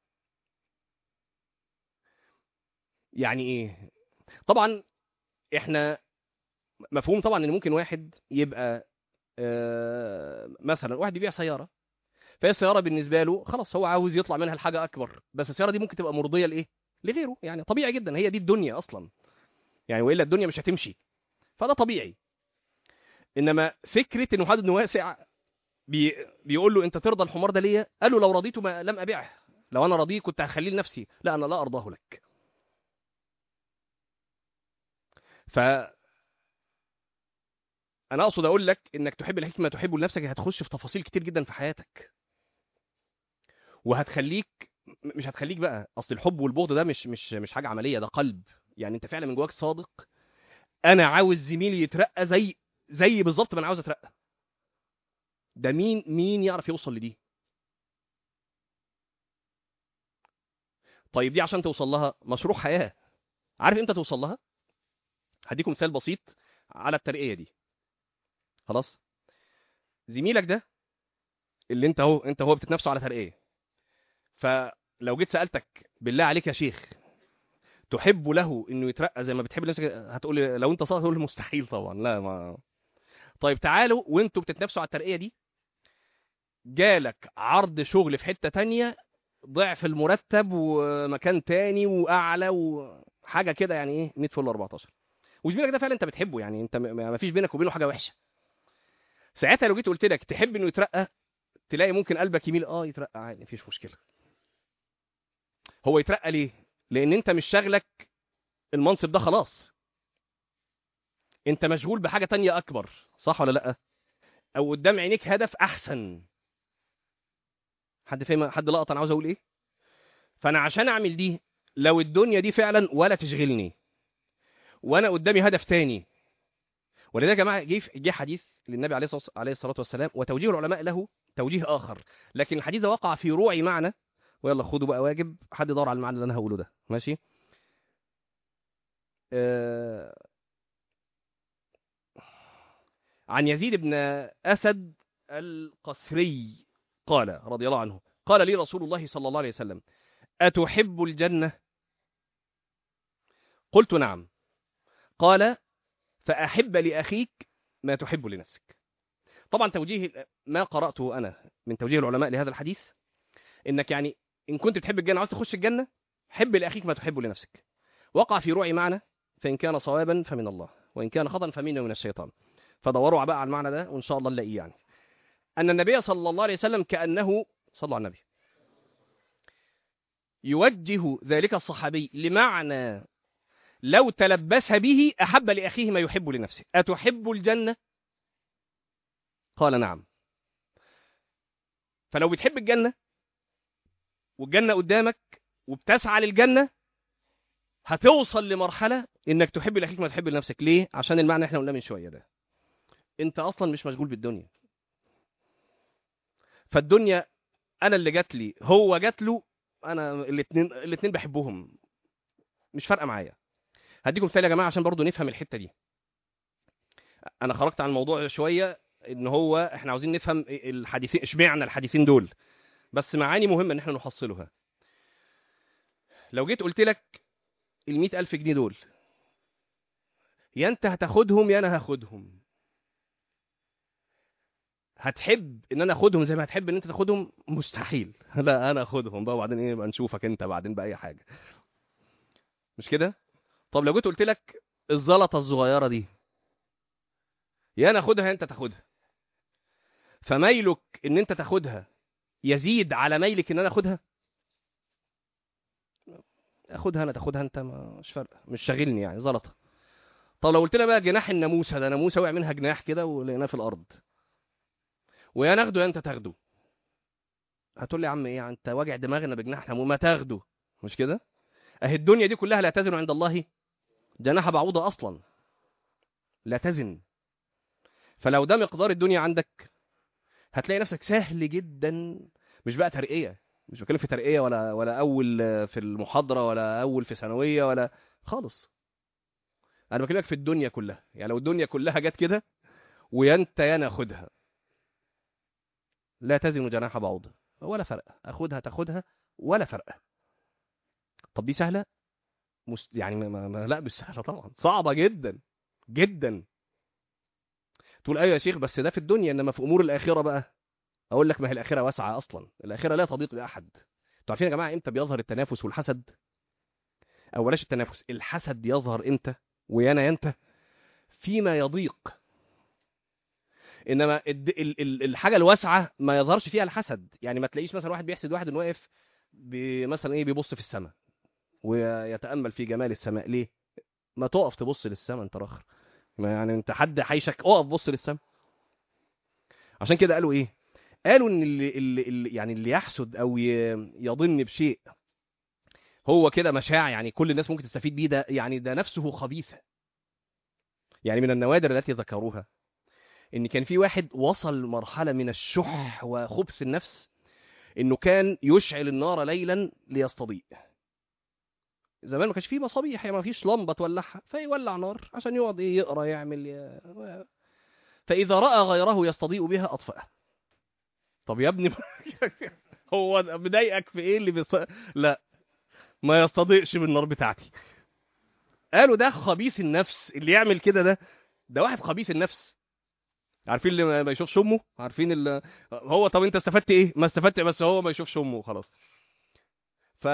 Speaker 1: يعني إيه طبعا إحنا مفهوم طبعا إن ممكن واحد يبقى آه، مثلا واحد يبيع سيارة فهي السيارة بالنسبة له خلاص هو عاوز يطلع منها الحاجة أكبر بس السيارة دي ممكن تبقى مرضية لإيه؟ لغيره يعني طبيعي جدا هي دي الدنيا أصلا يعني وإلا الدنيا مش هتمشي فده طبيعي إنما فكرة إن محمد بن واسع بي بيقول له أنت ترضى الحمار ده ليا؟ قال له لو رضيته ما لم أبيعه لو أنا رضيه كنت هخليه لنفسي لا أنا لا أرضاه لك ف أنا أقصد أقول لك إنك تحب الحكمة تحبه لنفسك هتخش في تفاصيل كتير جدا في حياتك وهتخليك م- مش هتخليك بقى اصل الحب والبغض ده مش مش مش حاجه عمليه ده قلب يعني انت فعلا من جواك صادق انا عاوز زميلي يترقى زي زي بالظبط ما انا عاوز اترقى ده مين مين يعرف يوصل لدي طيب دي عشان توصل لها مشروع حياه عارف امتى توصل لها هديكم مثال بسيط على الترقيه دي خلاص زميلك ده اللي انت هو انت هو بتتنافسوا على ترقيه فلو جيت سالتك بالله عليك يا شيخ تحب له انه يترقى زي ما بتحب نفسك هتقول لي لو انت صادق هتقول لي مستحيل طبعا لا ما طيب تعالوا وانتوا بتتنافسوا على الترقيه دي جالك عرض شغل في حته تانية ضعف المرتب ومكان تاني واعلى وحاجه كده يعني ايه 100 فل 14 وزميلك ده فعلا انت بتحبه يعني انت م- ما فيش بينك وبينه حاجه وحشه ساعتها لو جيت قلت لك تحب انه يترقى تلاقي ممكن قلبك يميل اه يترقى عادي مفيش مشكله هو يترقى ليه لان انت مش شاغلك المنصب ده خلاص انت مشغول بحاجه تانية اكبر صح ولا لا او قدام عينيك هدف احسن حد فاهم حد لقط انا عاوز اقول ايه فانا عشان اعمل دي لو الدنيا دي فعلا ولا تشغلني وانا قدامي هدف تاني ولذلك يا جماعه جه جه حديث للنبي عليه الصلاه عليه الصلاه والسلام وتوجيه العلماء له توجيه اخر لكن الحديث ده وقع في روع معنى ويلا خدوا بقى واجب حد يدور على المعنى اللي انا هقوله ده ماشي آه، عن يزيد بن اسد القثري قال رضي الله عنه قال لي رسول الله صلى الله عليه وسلم أتحب الجنة قلت نعم قال فأحب لأخيك ما تحب لنفسك طبعا توجيه ما قرأته أنا من توجيه العلماء لهذا الحديث إنك يعني إن كنت تحب الجنة عاوز تخش الجنة حب لأخيك ما تحب لنفسك وقع في روعي معنى فإن كان صوابا فمن الله وإن كان خطأ فمنه من الشيطان فدوروا بقى على المعنى ده وإن شاء الله نلاقيه يعني أن النبي صلى الله عليه وسلم كأنه صلى على النبي يوجه ذلك الصحابي لمعنى لو تلبس به أحب لأخيه ما يحب لنفسه أتحب الجنة؟ قال نعم فلو بتحب الجنة والجنة قدامك وبتسعى للجنة هتوصل لمرحلة انك تحب لاخيك ما تحب لنفسك ليه عشان المعنى احنا قلناه من شويه ده انت اصلا مش مشغول بالدنيا فالدنيا انا اللي جات لي هو جات له انا الاثنين الاثنين بحبهم مش فارقه معايا هديكم مثال يا جماعه عشان برضو نفهم الحته دي انا خرجت عن الموضوع شويه ان هو احنا عاوزين نفهم الحديثين اشمعنى الحديثين دول بس معاني مهمه ان احنا نحصلها لو جيت قلت لك ال ألف جنيه دول يا انت هتاخدهم يا انا هاخدهم هتحب ان انا اخدهم زي ما هتحب ان انت تاخدهم مستحيل لا انا اخدهم بقى وبعدين ايه نبقى نشوفك انت بعدين باي حاجه مش كده طب لو جيت قلت لك الزلطه الصغيره دي يا انا اخدها يا انت تاخدها فميلك ان انت تاخدها يزيد على ميلك ان انا اخدها اخدها انا تاخدها انت مش فارقه مش شاغلني يعني زلطه طب لو قلت لنا بقى جناح الناموسه ده ناموسه وقع منها جناح كده ولقيناه في الارض ويا ناخده يا انت تاخده هتقول لي يا عم ايه انت واجع دماغنا بجناح ناموسه ما تاخده مش كده اهي الدنيا دي كلها لا تزن عند الله جناح بعوضه اصلا لا تزن فلو ده مقدار الدنيا عندك هتلاقي نفسك سهل جدا مش بقى ترقيه مش بتكلم في ترقيه ولا ولا اول في المحاضره ولا اول في ثانويه ولا خالص انا بكلمك في الدنيا كلها يعني لو الدنيا كلها جت كده ويا انت يا انا اخدها لا تزن جناح بعوضه ولا فرق اخدها تاخدها ولا فرق طب دي سهله مست... يعني ما... ما... لا مش سهله طبعا صعبه جدا جدا تقول ايوه يا شيخ بس ده في الدنيا انما في امور الاخره بقى اقول لك ما هي الاخره واسعه اصلا الاخره لا تضيق لاحد انتوا عارفين يا جماعه امتى بيظهر التنافس والحسد او بلاش التنافس الحسد يظهر امتى ويانا يا انت فيما يضيق انما الحاجه الواسعه ما يظهرش فيها الحسد يعني ما تلاقيش مثلا واحد بيحسد واحد انه واقف مثلا ايه بيبص في السماء ويتامل في جمال السماء ليه ما تقف تبص للسماء انت راخر ما يعني انت حد حيشك اقف بص للسماء عشان كده قالوا ايه قالوا ان اللي, اللي, اللي يعني اللي يحسد او يظن بشيء هو كده مشاع يعني كل الناس ممكن تستفيد بيه ده يعني ده نفسه خبيثه يعني من النوادر التي ذكروها ان كان في واحد وصل مرحله من الشح وخبث النفس انه كان يشعل النار ليلا ليستضيء زمان ما كانش فيه مصابيح يعني ما فيش لمبه تولعها فيولع نار عشان يقعد ايه يقرا يعمل ي... فاذا راى غيره يستضيء بها اطفأه طب يا ابني هو مضايقك في ايه اللي بيص... لا ما يستضيئش بالنار بتاعتي قالوا ده خبيث النفس اللي يعمل كده ده ده واحد خبيث النفس عارفين اللي ما يشوفش امه عارفين اللي هو طب انت استفدت ايه ما استفدت بس هو ما يشوفش امه خلاص ف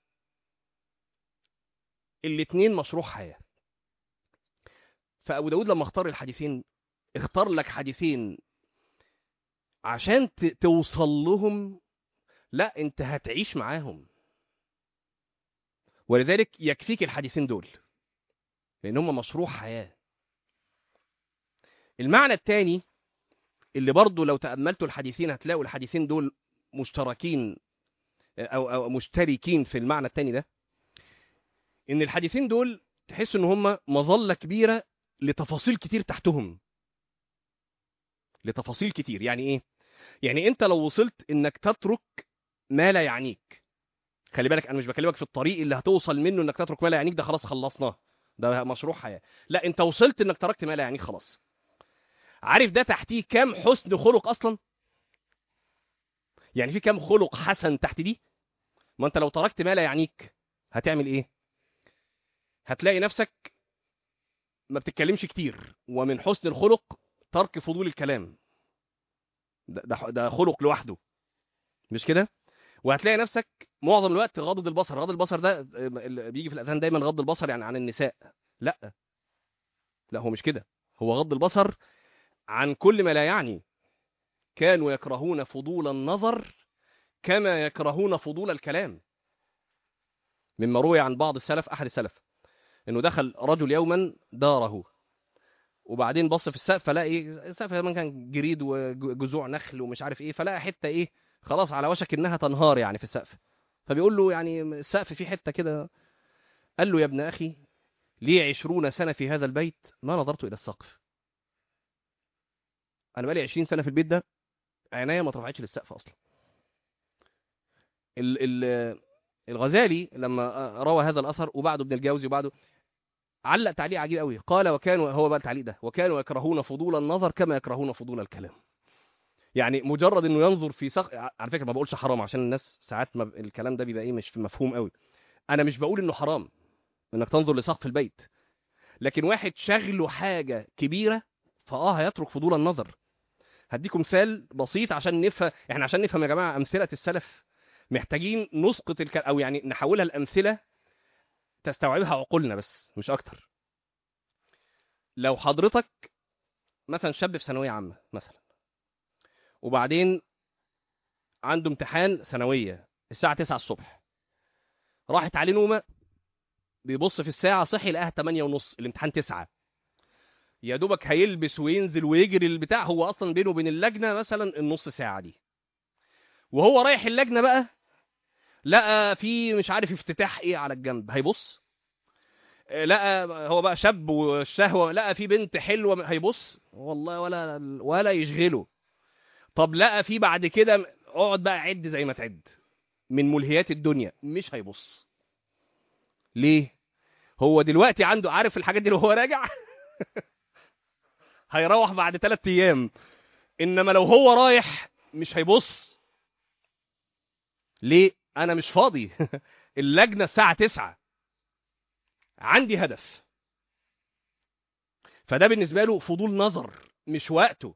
Speaker 1: الاثنين مشروع حياه فابو داود لما اختار الحديثين اختار لك حديثين عشان توصل لهم لا انت هتعيش معاهم ولذلك يكفيك الحديثين دول لان هم مشروع حياه المعنى الثاني اللي برضه لو تأملتوا الحديثين هتلاقوا الحديثين دول مشتركين أو, أو مشتركين في المعنى الثاني ده إن الحديثين دول تحس إن هم مظلة كبيرة لتفاصيل كتير تحتهم لتفاصيل كتير يعني إيه؟ يعني أنت لو وصلت إنك تترك ما لا يعنيك خلي بالك أنا مش بكلمك في الطريق اللي هتوصل منه إنك تترك ما لا يعنيك ده خلاص خلصناه ده مشروع حياة لا أنت وصلت إنك تركت ما لا يعنيك خلاص عارف ده تحتيه كام حسن خلق اصلا يعني في كام خلق حسن تحت دي ما انت لو تركت ما لا يعنيك هتعمل ايه هتلاقي نفسك ما بتتكلمش كتير ومن حسن الخلق ترك فضول الكلام ده, ده, ده خلق لوحده مش كده وهتلاقي نفسك معظم الوقت غاضض البصر غاضض البصر ده اللي بيجي في الاذهان دايما غض البصر يعني عن النساء لا لا هو مش كده هو غض البصر عن كل ما لا يعني كانوا يكرهون فضول النظر كما يكرهون فضول الكلام مما روي عن بعض السلف احد السلف انه دخل رجل يوما داره وبعدين بص في السقف فلقى ايه السقف كمان كان جريد وجذوع نخل ومش عارف ايه فلقى حته ايه خلاص على وشك انها تنهار يعني في السقف فبيقول له يعني السقف فيه حته كده قال له يا ابن اخي لي عشرون سنه في هذا البيت ما نظرت الى السقف انا بقالي 20 سنه في البيت ده عينيا ما اترفعتش للسقف اصلا ال ال الغزالي لما روى هذا الاثر وبعده ابن الجوزي وبعده علق تعليق عجيب قوي قال وكانوا هو بقى التعليق ده وكانوا يكرهون فضول النظر كما يكرهون فضول الكلام يعني مجرد انه ينظر في سقف على فكره ما بقولش حرام عشان الناس ساعات ما الكلام ده بيبقى ايه مش مفهوم قوي انا مش بقول انه حرام انك تنظر لسقف البيت لكن واحد شغله حاجه كبيره فاه هيترك فضول النظر هديكم مثال بسيط عشان نفهم احنا عشان نفهم يا جماعه امثله السلف محتاجين نسقط الك... او يعني نحولها لامثله تستوعبها عقولنا بس مش اكتر لو حضرتك مثلا شاب في ثانويه عامه مثلا وبعدين عنده امتحان ثانويه الساعه 9 الصبح راحت عليه نومه بيبص في الساعه صحي لقاها 8 ونص الامتحان 9 يا دوبك هيلبس وينزل ويجري البتاع هو اصلا بينه وبين اللجنه مثلا النص ساعه دي وهو رايح اللجنه بقى لقى في مش عارف افتتاح ايه على الجنب هيبص لقى هو بقى شاب والشهوه لقى في بنت حلوه هيبص والله ولا ولا يشغله طب لقى في بعد كده اقعد بقى عد زي ما تعد من ملهيات الدنيا مش هيبص ليه هو دلوقتي عنده عارف الحاجات دي وهو راجع هيروح بعد ثلاث ايام انما لو هو رايح مش هيبص ليه انا مش فاضي اللجنه الساعه 9 عندي هدف فده بالنسبه له فضول نظر مش وقته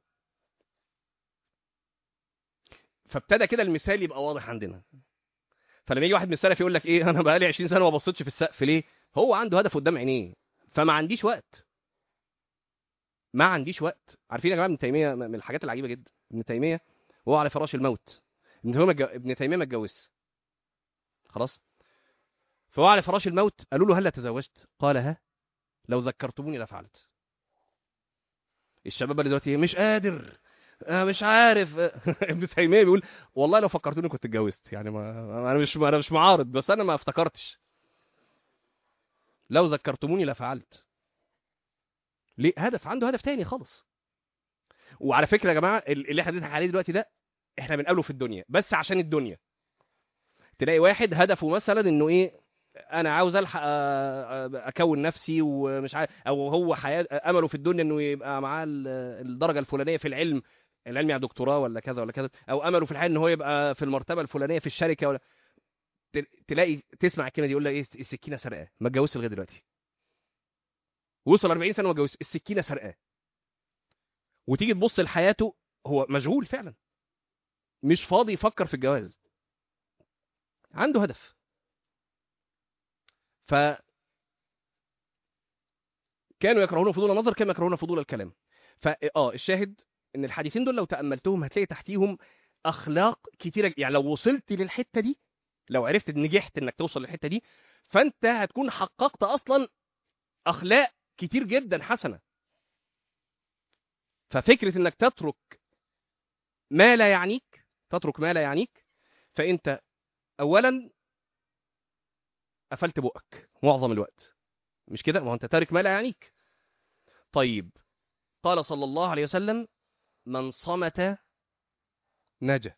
Speaker 1: فابتدى كده المثال يبقى واضح عندنا فلما يجي واحد من السلف يقول لك ايه انا بقالي 20 سنه ما بصيتش في السقف ليه هو عنده هدف قدام عينيه فما عنديش وقت ما عنديش وقت عارفين يا جماعه ابن تيميه من الحاجات العجيبه جدا ابن تيميه وهو على فراش الموت ابن تيميه متجو... ابن تيميه ما اتجوزش خلاص فهو على فراش الموت قالوا له هل تزوجت قال ها لو ذكرتموني لفعلت الشباب اللي دلوقتي مش قادر أنا مش عارف ابن تيميه بيقول والله لو فكرتوني كنت اتجوزت يعني ما انا مش انا مش معارض بس انا ما افتكرتش لو ذكرتموني لفعلت ليه هدف عنده هدف تاني خالص وعلى فكره يا جماعه اللي احنا بنضحك عليه دلوقتي ده احنا بنقابله في الدنيا بس عشان الدنيا تلاقي واحد هدفه مثلا انه ايه انا عاوز الحق اكون نفسي ومش عارف او هو حياه امله في الدنيا انه يبقى معاه الدرجه الفلانيه في العلم العلم يعني دكتوراه ولا كذا ولا كذا او امله في الحياه ان هو يبقى في المرتبه الفلانيه في الشركه ولا تلاقي تسمع الكلمه دي يقول لك ايه السكينه سرقاه ما اتجوزش لغايه دلوقتي وصل 40 سنه وما اتجوزش السكينه سرقاه وتيجي تبص لحياته هو مشغول فعلا مش فاضي يفكر في الجواز عنده هدف ف كانوا يكرهون فضول النظر كما يكرهون فضول الكلام فا اه الشاهد ان الحديثين دول لو تاملتهم هتلاقي تحتيهم اخلاق كتيره يعني لو وصلت للحته دي لو عرفت نجحت انك توصل للحته دي فانت هتكون حققت اصلا اخلاق كتير جدا حسنه ففكره انك تترك ما لا يعنيك تترك ما لا يعنيك فانت اولا قفلت بقك معظم الوقت مش كده ما هو انت تارك ما لا يعنيك طيب قال صلى الله عليه وسلم من صمت نجا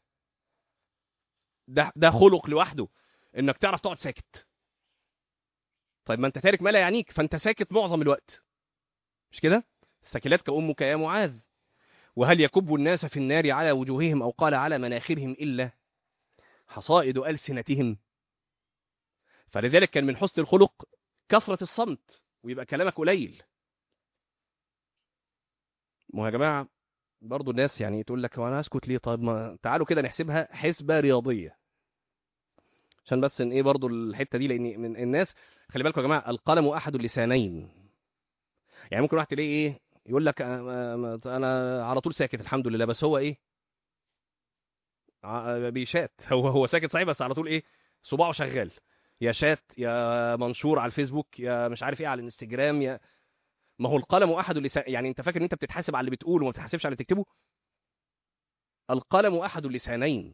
Speaker 1: ده ده خلق لوحده انك تعرف تقعد ساكت طيب ما انت تارك ما لا يعنيك فانت ساكت معظم الوقت مش كده ثكلتك امك يا معاذ وهل يكب الناس في النار على وجوههم أو قال على مناخرهم إلا حصائد ألسنتهم فلذلك كان من حسن الخلق كثرة الصمت ويبقى كلامك قليل ما هو يا جماعة برضو الناس يعني تقول لك وانا اسكت ليه طيب ما تعالوا كده نحسبها حسبة رياضية عشان بس ان ايه برضو الحتة دي لان من الناس خلي بالكم يا جماعة القلم احد اللسانين يعني ممكن واحد تلاقيه ايه يقول لك انا على طول ساكت الحمد لله بس هو ايه بيشات هو هو ساكت صحيح بس على طول ايه صباعه شغال يا شات يا منشور على الفيسبوك يا مش عارف ايه على الانستجرام يا ما هو القلم احد اللسان يعني انت فاكر ان انت بتتحاسب على اللي بتقوله وما بتتحاسبش على اللي بتكتبه القلم احد اللسانين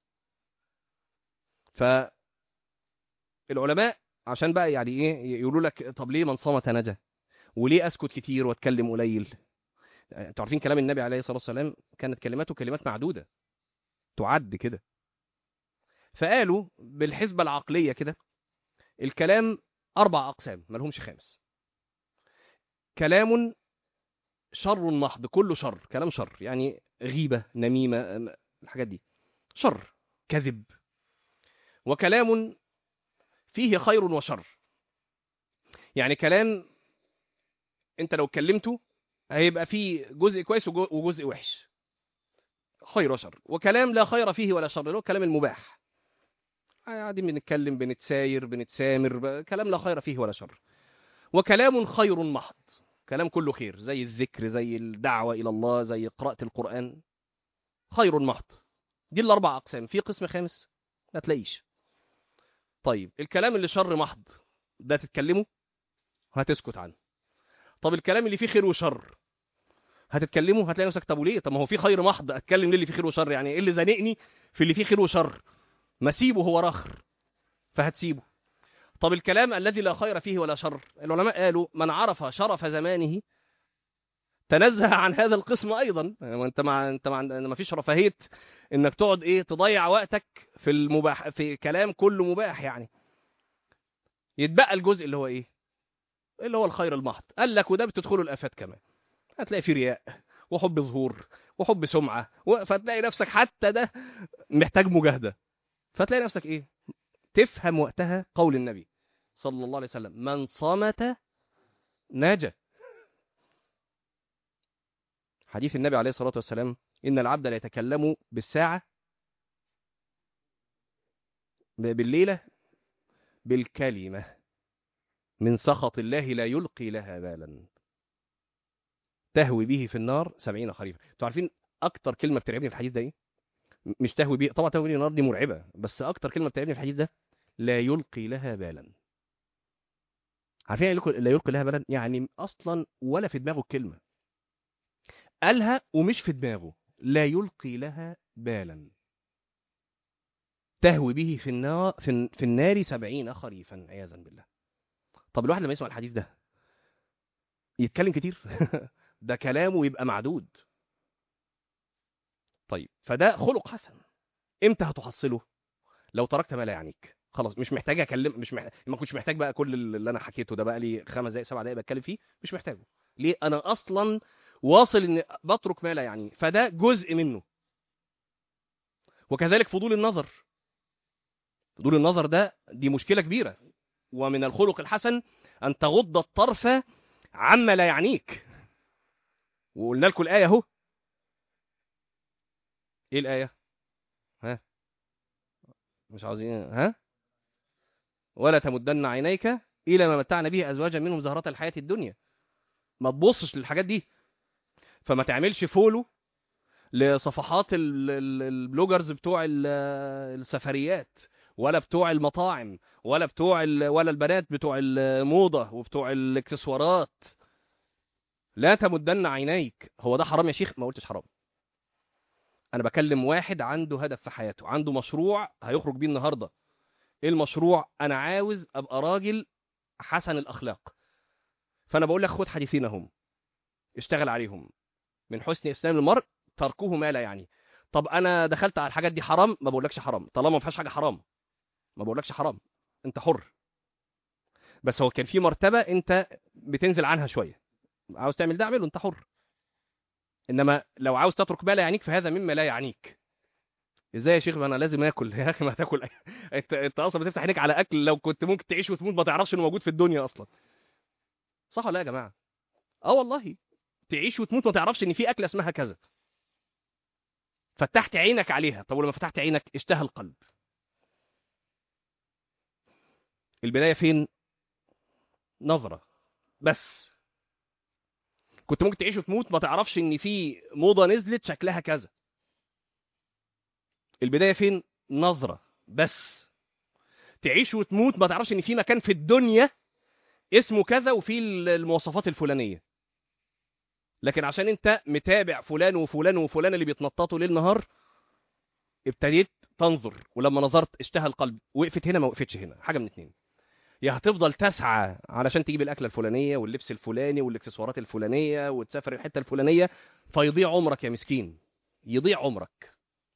Speaker 1: ف العلماء عشان بقى يعني ايه يقولوا لك طب ليه من صمت نجا وليه اسكت كتير واتكلم قليل انتوا عارفين كلام النبي عليه الصلاه والسلام كانت كلماته كلمات معدوده تعد كده فقالوا بالحسبه العقليه كده الكلام اربع اقسام ملهمش خامس كلام شر محض كله شر كلام شر يعني غيبه نميمه الحاجات دي شر كذب وكلام فيه خير وشر يعني كلام انت لو اتكلمته هيبقى فيه جزء كويس وجزء وحش خير وشر وكلام لا خير فيه ولا شر اللي هو كلام المباح قاعدين بنتكلم بنتساير بنتسامر كلام لا خير فيه ولا شر وكلام خير محض كلام كله خير زي الذكر زي الدعوة إلى الله زي قراءة القرآن خير محض دي الأربع أقسام في قسم خامس ما تلاقيش طيب الكلام اللي شر محض ده تتكلمه هتسكت عنه طب الكلام اللي فيه خير وشر هتتكلمه هتلاقي نفسك طب وليه طب ما هو في خير محض اتكلم ليه اللي فيه خير وشر يعني ايه اللي زنقني في اللي فيه خير وشر ما سيبه هو رخر فهتسيبه طب الكلام الذي لا خير فيه ولا شر العلماء قالوا من عرف شرف زمانه تنزه عن هذا القسم ايضا انت مع انت مع ما فيش رفاهيه انك تقعد ايه تضيع وقتك في المباح في كلام كله مباح يعني يتبقى الجزء اللي هو ايه اللي هو الخير المحض قال لك وده بتدخله الافات كمان هتلاقي فيه رياء وحب ظهور وحب سمعه فتلاقي نفسك حتى ده محتاج مجاهده فتلاقي نفسك ايه تفهم وقتها قول النبي صلى الله عليه وسلم من صمت نجا حديث النبي عليه الصلاة والسلام إن العبد لا يتكلم بالساعة بالليلة بالكلمة من سخط الله لا يلقي لها بالا تهوي به في النار سبعين خريفا انتوا عارفين أكتر كلمة بترعبني في الحديث ده إيه؟ مش تهوي به طبعا تهوي به النار دي مرعبة بس أكتر كلمة بترعبني في الحديث ده لا يلقي لها بالا عارفين يعني لا يلقي لها بالا يعني اصلا ولا في دماغه الكلمه قالها ومش في دماغه لا يلقي لها بالا تهوي به في النار في, في النار سبعين خريفا عياذا بالله طب الواحد لما يسمع الحديث ده يتكلم كتير ده كلامه يبقى معدود طيب فده خلق حسن امتى هتحصله لو تركت ما لا يعنيك خلاص مش محتاج اكلم مش محتاج ما كنتش محتاج بقى كل اللي انا حكيته ده بقى لي خمس دقائق سبع دقائق بتكلم فيه مش محتاجه ليه انا اصلا واصل ان بترك ما لا يعني فده جزء منه وكذلك فضول النظر فضول النظر ده دي مشكله كبيره ومن الخلق الحسن ان تغض الطرف عما لا يعنيك وقلنا لكم الايه اهو ايه الايه ها مش عاوزين ها ولا تمدن عينيك الى ما متعنا به ازواجا منهم زهرة الحياة الدنيا ما تبصش للحاجات دي فما تعملش فولو لصفحات البلوجرز بتوع السفريات ولا بتوع المطاعم ولا بتوع ولا البنات بتوع الموضة وبتوع الاكسسوارات لا تمدن عينيك هو ده حرام يا شيخ ما قلتش حرام انا بكلم واحد عنده هدف في حياته عنده مشروع هيخرج بيه النهارده ايه المشروع انا عاوز ابقى راجل حسن الاخلاق فانا بقول لك خد حديثين اهم اشتغل عليهم من حسن اسلام المرء تركه ما لا يعني طب انا دخلت على الحاجات دي حرام ما بقولكش حرام طالما ما فيهاش حاجه حرام ما بقولكش حرام انت حر بس هو كان في مرتبه انت بتنزل عنها شويه عاوز تعمل ده اعمله انت حر انما لو عاوز تترك ما لا يعنيك فهذا مما لا يعنيك ازاي يا شيخ ما انا لازم اكل يا اخي ما تاكل انت انت اصلا بتفتح عينيك على اكل لو كنت ممكن تعيش وتموت ما تعرفش انه موجود في الدنيا اصلا صح ولا لا يا جماعه اه والله تعيش وتموت ما تعرفش ان في اكله اسمها كذا فتحت عينك عليها طب ولما فتحت عينك اشتهى القلب البدايه فين نظره بس كنت ممكن تعيش وتموت ما تعرفش ان في موضه نزلت شكلها كذا البدايه فين نظره بس تعيش وتموت ما تعرفش ان في مكان في الدنيا اسمه كذا وفيه المواصفات الفلانيه لكن عشان انت متابع فلان وفلان وفلان اللي بيتنططوا ليل نهار ابتديت تنظر ولما نظرت اشتهى القلب وقفت هنا ما وقفتش هنا حاجه من اتنين يا هتفضل تسعى علشان تجيب الاكله الفلانيه واللبس الفلاني والاكسسوارات الفلانيه وتسافر الحته الفلانيه فيضيع عمرك يا مسكين يضيع عمرك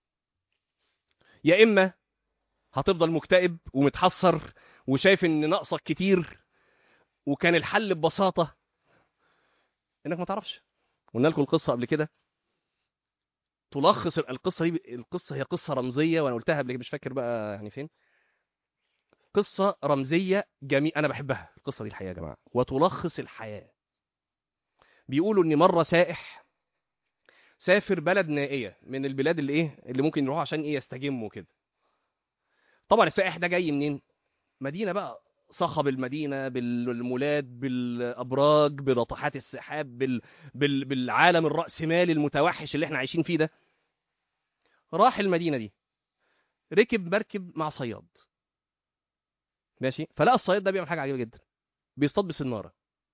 Speaker 1: يا اما هتفضل مكتئب ومتحسر وشايف ان ناقصك كتير وكان الحل ببساطه انك ما تعرفش قلنا لكم القصه قبل كده تلخص القصه دي القصه هي قصه رمزيه وانا قلتها قبل مش فاكر بقى يعني فين قصه رمزيه جميل انا بحبها القصه دي الحقيقه يا جماعه وتلخص الحياه بيقولوا ان مره سائح سافر بلد نائيه من البلاد اللي ايه اللي ممكن يروحوا عشان ايه يستجموا كده طبعا السائح ده جاي منين مدينه بقى صخب المدينه بالمولات بالابراج بناطحات السحاب بال... بال... بالعالم الراسمالي المتوحش اللي احنا عايشين فيه ده راح المدينه دي ركب مركب مع صياد ماشي فلقى الصياد ده بيعمل حاجه عجيبه جدا بيصطاد بسناره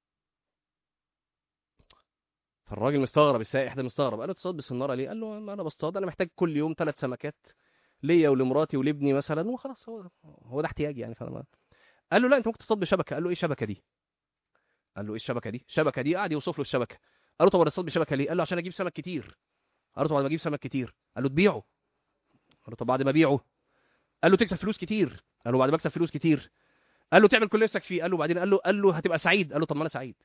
Speaker 1: فالراجل مستغرب السائح ده مستغرب قال له تصطاد بالسناره ليه قال له انا بصطاد انا محتاج كل يوم ثلاث سمكات ليا ولمراتي ولابني مثلا وخلاص هو هو ده احتياجي يعني فانا ما... قال له لا انت ممكن تصطاد بشبكه قال له ايه الشبكه دي قال له ايه الشبكه دي الشبكه دي قعد يوصف له الشبكه قال له طب انا اصطاد بشبكه ليه قال له عشان اجيب سمك كتير قال له طب انا بجيب سمك كتير قال له تبيعه قال له طب بعد ما ابيعه قال له تكسب فلوس كتير قال له بعد ما اكسب فلوس كتير قال له تعمل كل نفسك فيه قال له بعدين قال له قال له هتبقى سعيد قال له طب ما انا سعيد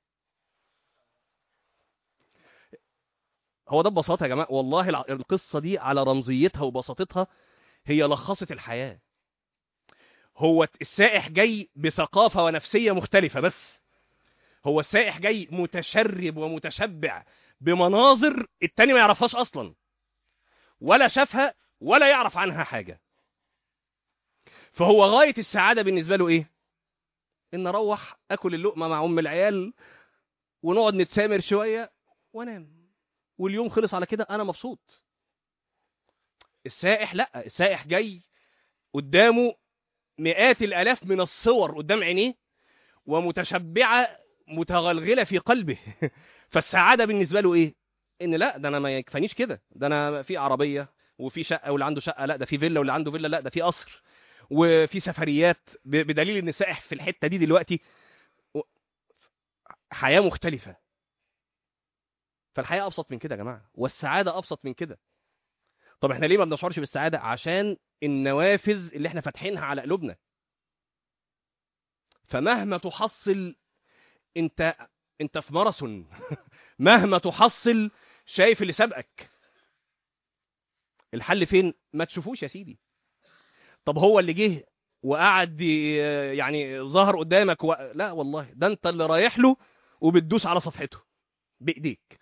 Speaker 1: هو ده ببساطه يا جماعه والله القصه دي على رمزيتها وبساطتها هي لخصت الحياه هو السائح جاي بثقافه ونفسيه مختلفه بس هو السائح جاي متشرب ومتشبع بمناظر التاني ما يعرفهاش اصلا ولا شافها ولا يعرف عنها حاجه فهو غايه السعاده بالنسبه له ايه ان اروح اكل اللقمه مع ام العيال ونقعد نتسامر شويه وانام واليوم خلص على كده انا مبسوط السائح لا السائح جاي قدامه مئات الالاف من الصور قدام عينيه ومتشبعه متغلغله في قلبه فالسعاده بالنسبه له ايه ان لا ده انا ما يكفانيش كده ده انا في عربيه وفي شقه واللي عنده شقه لا ده في فيلا واللي عنده فيلا لا ده في قصر وفي سفريات بدليل ان السائح في الحته دي دلوقتي حياه مختلفه فالحياه ابسط من كده يا جماعه والسعاده ابسط من كده طب احنا ليه ما بنشعرش بالسعاده عشان النوافذ اللي احنا فاتحينها على قلوبنا فمهما تحصل انت انت في ماراثون مهما تحصل شايف اللي سابقك الحل فين ما تشوفوش يا سيدي طب هو اللي جه وقعد يعني ظهر قدامك و... لا والله ده انت اللي رايح له وبتدوس على صفحته بايديك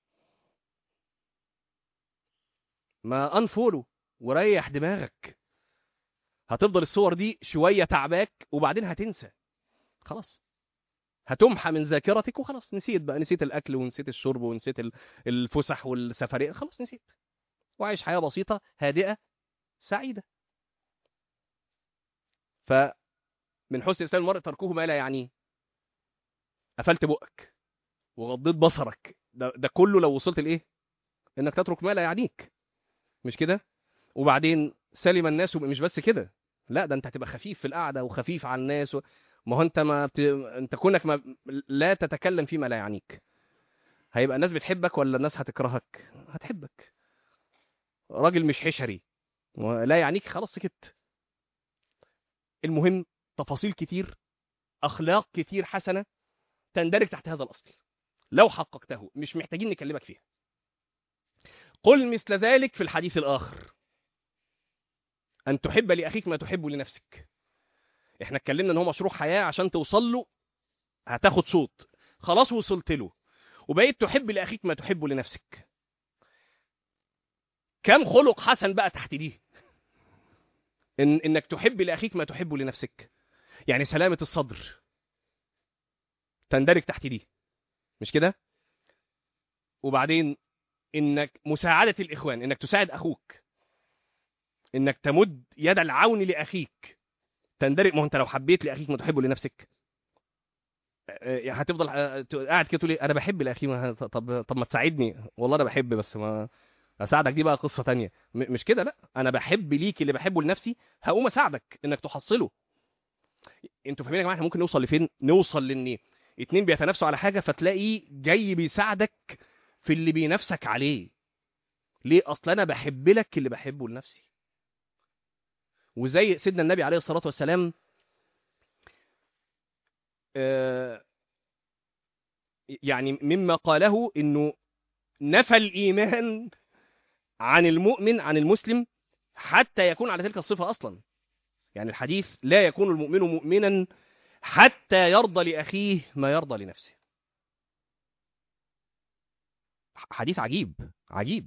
Speaker 1: ما انفولو وريح دماغك هتفضل الصور دي شويه تعباك وبعدين هتنسى خلاص هتمحى من ذاكرتك وخلاص نسيت بقى نسيت الاكل ونسيت الشرب ونسيت الفسح والسفرية خلاص نسيت وعايش حياه بسيطه هادئه سعيده فمن حسن اسلام المرء تركه ما لا يعنيه قفلت بقك وغضيت بصرك ده, ده كله لو وصلت لايه انك تترك ما لا يعنيك مش كده وبعدين سلم الناس مش بس كده لا ده انت هتبقى خفيف في القعده وخفيف على الناس و... ما هو انت ما بت... انت كونك ما لا تتكلم فيما لا يعنيك هيبقى الناس بتحبك ولا الناس هتكرهك هتحبك راجل مش حشري لا يعنيك خلاص سكت المهم تفاصيل كتير اخلاق كتير حسنه تندرج تحت هذا الاصل لو حققته مش محتاجين نكلمك فيها قل مثل ذلك في الحديث الآخر أن تحب لأخيك ما تحب لنفسك احنا اتكلمنا ان هو مشروع حياة عشان توصل له هتاخد صوت خلاص وصلت له وبقيت تحب لأخيك ما تحب لنفسك كم خلق حسن بقى تحت دي إن إنك تحب لأخيك ما تحب لنفسك يعني سلامة الصدر تندرج تحت دي مش كده وبعدين إنك مساعدة الإخوان إنك تساعد أخوك إنك تمد يد العون لأخيك تندرج ما هو أنت لو حبيت لأخيك ما تحبه لنفسك آه، هتفضل آه، قاعد كده تقول إيه، انا بحب لاخي ما طب طب ما تساعدني والله انا بحب بس ما اساعدك دي بقى قصه تانية م- مش كده لا انا بحب ليك اللي بحبه لنفسي هقوم اساعدك انك تحصله انتوا فاهمين يا جماعه احنا ممكن نوصل لفين نوصل لان اتنين بيتنافسوا على حاجه فتلاقي جاي بيساعدك في اللي بينافسك عليه ليه اصل انا بحب لك اللي بحبه لنفسي وزي سيدنا النبي عليه الصلاه والسلام آه، يعني مما قاله انه نفى الايمان عن المؤمن عن المسلم حتى يكون على تلك الصفه اصلا يعني الحديث لا يكون المؤمن مؤمنا حتى يرضى لاخيه ما يرضى لنفسه حديث عجيب عجيب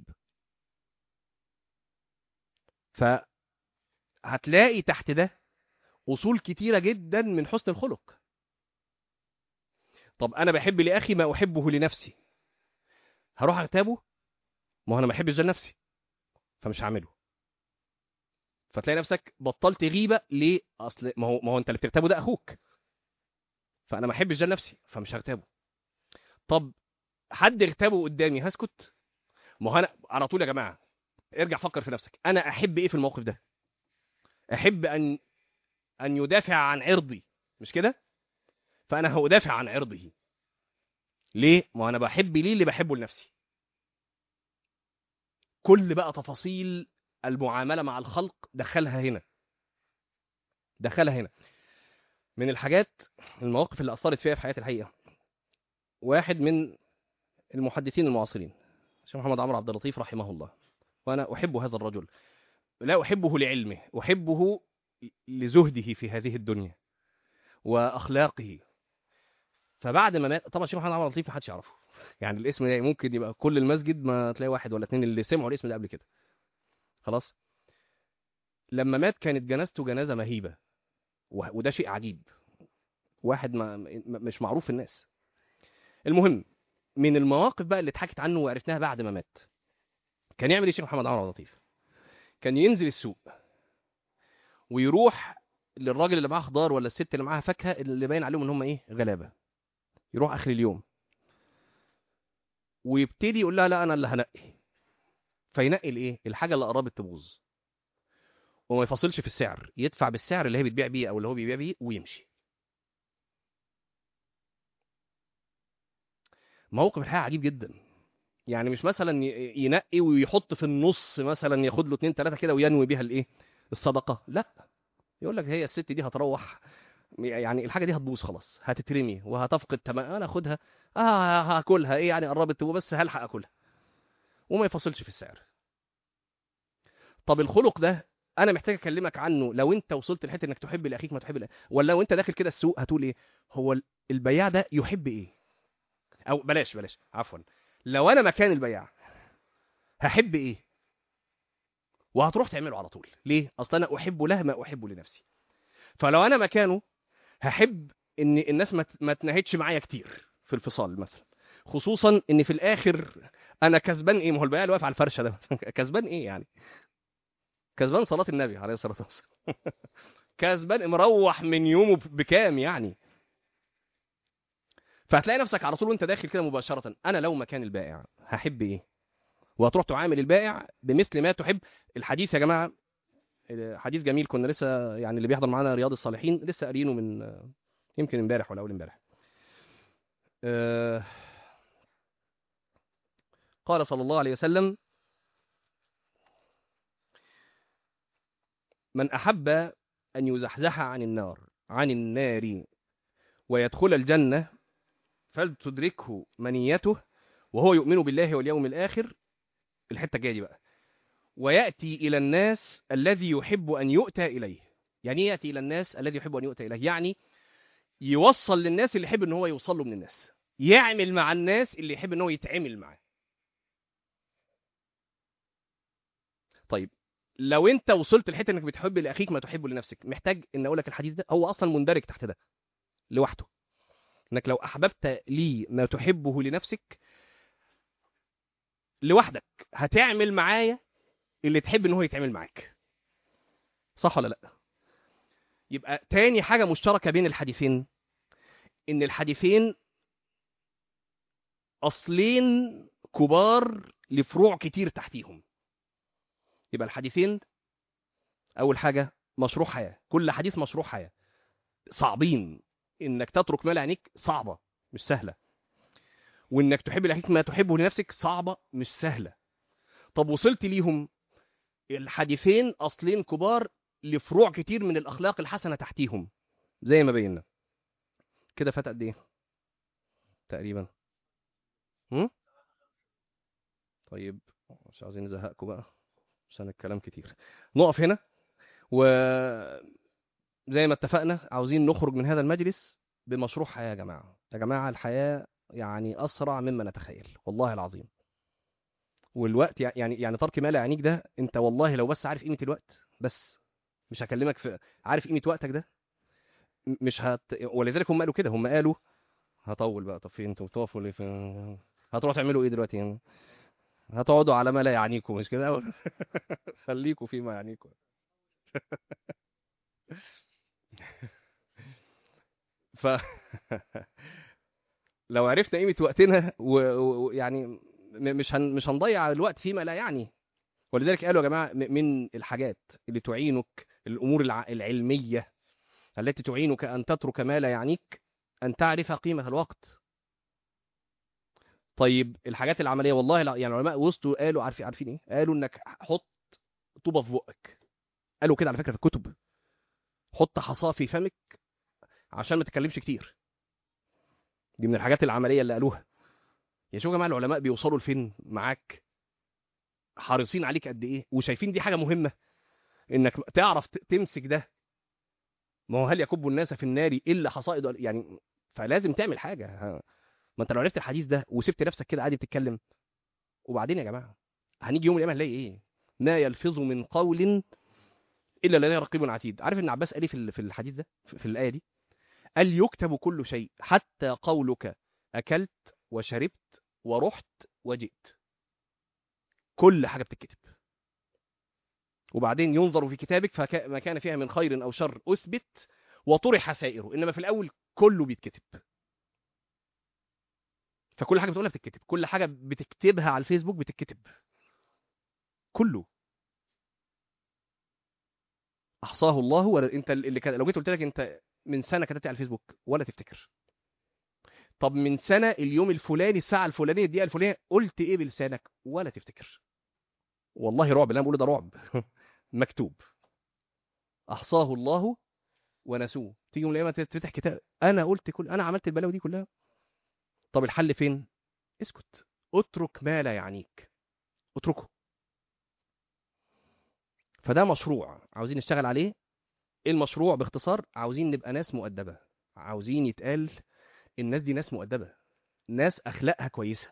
Speaker 1: فهتلاقي تحت ده اصول كتيره جدا من حسن الخلق طب انا بحب لاخي ما احبه لنفسي هروح اغتابه ما هو انا ما بحبش ده لنفسي فمش هعمله فتلاقي نفسك بطلت غيبه ليه اصل ما هو ما هو انت اللي بتغتابه ده اخوك فانا ما بحبش ده لنفسي فمش هغتابه طب حد اغتابه قدامي هسكت ما هو انا على طول يا جماعه ارجع فكر في نفسك انا احب ايه في الموقف ده احب ان ان يدافع عن عرضي مش كده فانا هدافع عن عرضه ليه ما انا بحب ليه اللي بحبه لنفسي كل بقى تفاصيل المعامله مع الخلق دخلها هنا دخلها هنا من الحاجات المواقف اللي اثرت فيها في حياتي الحقيقه واحد من المحدثين المعاصرين الشيخ محمد عمرو عبد اللطيف رحمه الله وانا احب هذا الرجل لا احبه لعلمه احبه لزهده في هذه الدنيا واخلاقه فبعد ما مات طبعا الشيخ محمد عمرو لطيف محدش يعرفه يعني الاسم ده ممكن يبقى كل المسجد ما تلاقي واحد ولا اتنين اللي سمعوا الاسم ده قبل كده خلاص لما مات كانت جنازته جنازه مهيبه و- وده شيء عجيب واحد ما م- مش معروف في الناس المهم من المواقف بقى اللي اتحكت عنه وعرفناها بعد ما مات كان يعمل ايه الشيخ محمد عمرو لطيف كان ينزل السوق ويروح للراجل اللي معاه خضار ولا الست اللي معاها فاكهه اللي باين عليهم ان هم ايه غلابه يروح اخر اليوم ويبتدي يقول لها لا انا اللي هنقي فينقي الايه الحاجه اللي قربت تبوظ وما يفصلش في السعر يدفع بالسعر اللي هي بتبيع بيه او اللي هو بيبيع بيه ويمشي موقف الحقيقه عجيب جدا يعني مش مثلا ي- ينقي ويحط في النص مثلا ياخد له اتنين تلاته كده وينوي بيها الايه الصدقه لا يقول لك هي الست دي هتروح يعني الحاجه دي هتبوظ خلاص هتترمي وهتفقد تمام انا اخدها اه هاكلها ايه يعني قربت تبوظ بس هلحق اكلها وما يفصلش في السعر طب الخلق ده انا محتاج اكلمك عنه لو انت وصلت لحته انك تحب لاخيك ما تحب لأ. ولا لو انت داخل كده السوق هتقول ايه هو البياع ده يحب ايه او بلاش بلاش عفوا لو انا مكان البياع هحب ايه وهتروح تعمله على طول ليه اصل انا احب له ما احب لنفسي فلو انا مكانه هحب ان الناس ما ت- ما تنهدش معايا كتير في الفصال مثلا خصوصا ان في الاخر انا كسبان ايه ما هو البياع اللي واقف على الفرشه ده كسبان ايه يعني كسبان صلاه النبي عليه الصلاه والسلام كسبان مروح من يومه بكام يعني فهتلاقي نفسك على طول وانت داخل كده مباشره انا لو مكان البائع هحب ايه وهتروح تعامل البائع بمثل ما تحب الحديث يا جماعه حديث جميل كنا لسه يعني اللي بيحضر معانا رياض الصالحين لسه قارينه من يمكن امبارح ولا اول امبارح آه، قال صلى الله عليه وسلم من احب ان يزحزح عن النار عن النار ويدخل الجنه فلتدركه منيته وهو يؤمن بالله واليوم الاخر الحته الجايه دي بقى وياتي الى الناس الذي يحب ان يؤتى اليه يعني ايه ياتي الى الناس الذي يحب ان يؤتى اليه يعني يوصل للناس اللي يحب ان هو يوصل له من الناس يعمل مع الناس اللي يحب ان هو يتعمل معاه طيب لو انت وصلت لحته انك بتحب لاخيك ما تحبه لنفسك محتاج ان اقول لك الحديث ده هو اصلا مندرج تحت ده لوحده انك لو احببت لي ما تحبه لنفسك لوحدك هتعمل معايا اللي تحب ان هو يتعمل معاك صح ولا لا يبقى تاني حاجه مشتركه بين الحديثين ان الحديثين اصلين كبار لفروع كتير تحتيهم يبقى الحديثين اول حاجه مشروع حياه كل حديث مشروع حياه صعبين انك تترك ما لا يعنيك صعبه مش سهله وانك تحب لاخيك ما تحبه لنفسك صعبه مش سهله طب وصلت ليهم الحديثين اصلين كبار لفروع كتير من الاخلاق الحسنه تحتيهم زي ما بينا كده فات قد ايه تقريبا هم؟ طيب مش عايزين نزهقكم بقى عشان الكلام كتير نقف هنا وزي ما اتفقنا عاوزين نخرج من هذا المجلس بمشروع حياة يا جماعة يا جماعة الحياة يعني أسرع مما نتخيل والله العظيم والوقت يعني يعني ترك ما لا يعنيك ده انت والله لو بس عارف قيمة الوقت بس مش هكلمك في عارف قيمة وقتك ده م- مش هت ولذلك هم قالوا كده هم قالوا هطول بقى طب فين انتوا بتقفوا ليه في هتروحوا تعملوا ايه دلوقتي يعني هتقعدوا على ما لا يعنيكم مش كده خليكوا فيما يعنيكم ف لو عرفنا قيمة وقتنا ويعني و... مش هن... مش هنضيع الوقت فيما لا يعني ولذلك قالوا يا جماعة م- من الحاجات اللي تعينك الأمور الع... العلمية التي تعينك أن تترك ما لا يعنيك أن تعرف قيمة الوقت طيب الحاجات العملية والله لا يعني العلماء وسطوا قالوا عارفين عارفين ايه قالوا انك حط طوبة في بقك قالوا كده على فكرة في الكتب حط حصاة في فمك عشان ما تتكلمش كتير دي من الحاجات العملية اللي قالوها يا شوفوا يا جماعة العلماء بيوصلوا لفين معاك حريصين عليك قد ايه وشايفين دي حاجة مهمة انك تعرف ت- تمسك ده ما هو هل يكب الناس في النار الا حصائد يعني فلازم تعمل حاجة ها. ما انت لو عرفت الحديث ده وسبت نفسك كده عادي بتتكلم وبعدين يا جماعة هنيجي يوم القيامة نلاقي ايه ما يلفظ من قول الا لديه رقيب عتيد عارف ان عباس قال ايه في ال- في الحديث ده في في الايه دي قال يكتب كل شيء حتى قولك اكلت وشربت ورحت وجئت كل حاجه بتتكتب وبعدين ينظر في كتابك فما كان فيها من خير او شر اثبت وطرح سائره انما في الاول كله بيتكتب فكل حاجه بتقولها بتتكتب كل حاجه بتكتبها على الفيسبوك بتتكتب كله احصاه الله ولا انت اللي كان لو جيت قلت لك انت من سنه كتبت على الفيسبوك ولا تفتكر طب من سنه اليوم الفلاني الساعه الفلانيه الدقيقه الفلانيه قلت ايه بلسانك ولا تفتكر والله رعب اللي انا بقوله ده رعب مكتوب احصاه الله ونسوه تيجي يوم القيامه تفتح كتاب انا قلت كل انا عملت البلاوي دي كلها طب الحل فين اسكت اترك ما لا يعنيك اتركه فده مشروع عاوزين نشتغل عليه ايه المشروع باختصار عاوزين نبقى ناس مؤدبة عاوزين يتقال الناس دي ناس مؤدبة ناس أخلاقها كويسة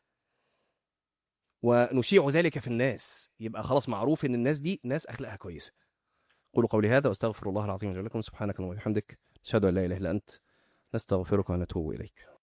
Speaker 1: ونشيع ذلك في الناس يبقى خلاص معروف ان الناس دي ناس أخلاقها كويسة قولوا قولي هذا واستغفر الله العظيم لي ولكم سبحانك اللهم وبحمدك أشهد أن لا إله إلا أنت نستغفرك ونتوب إليك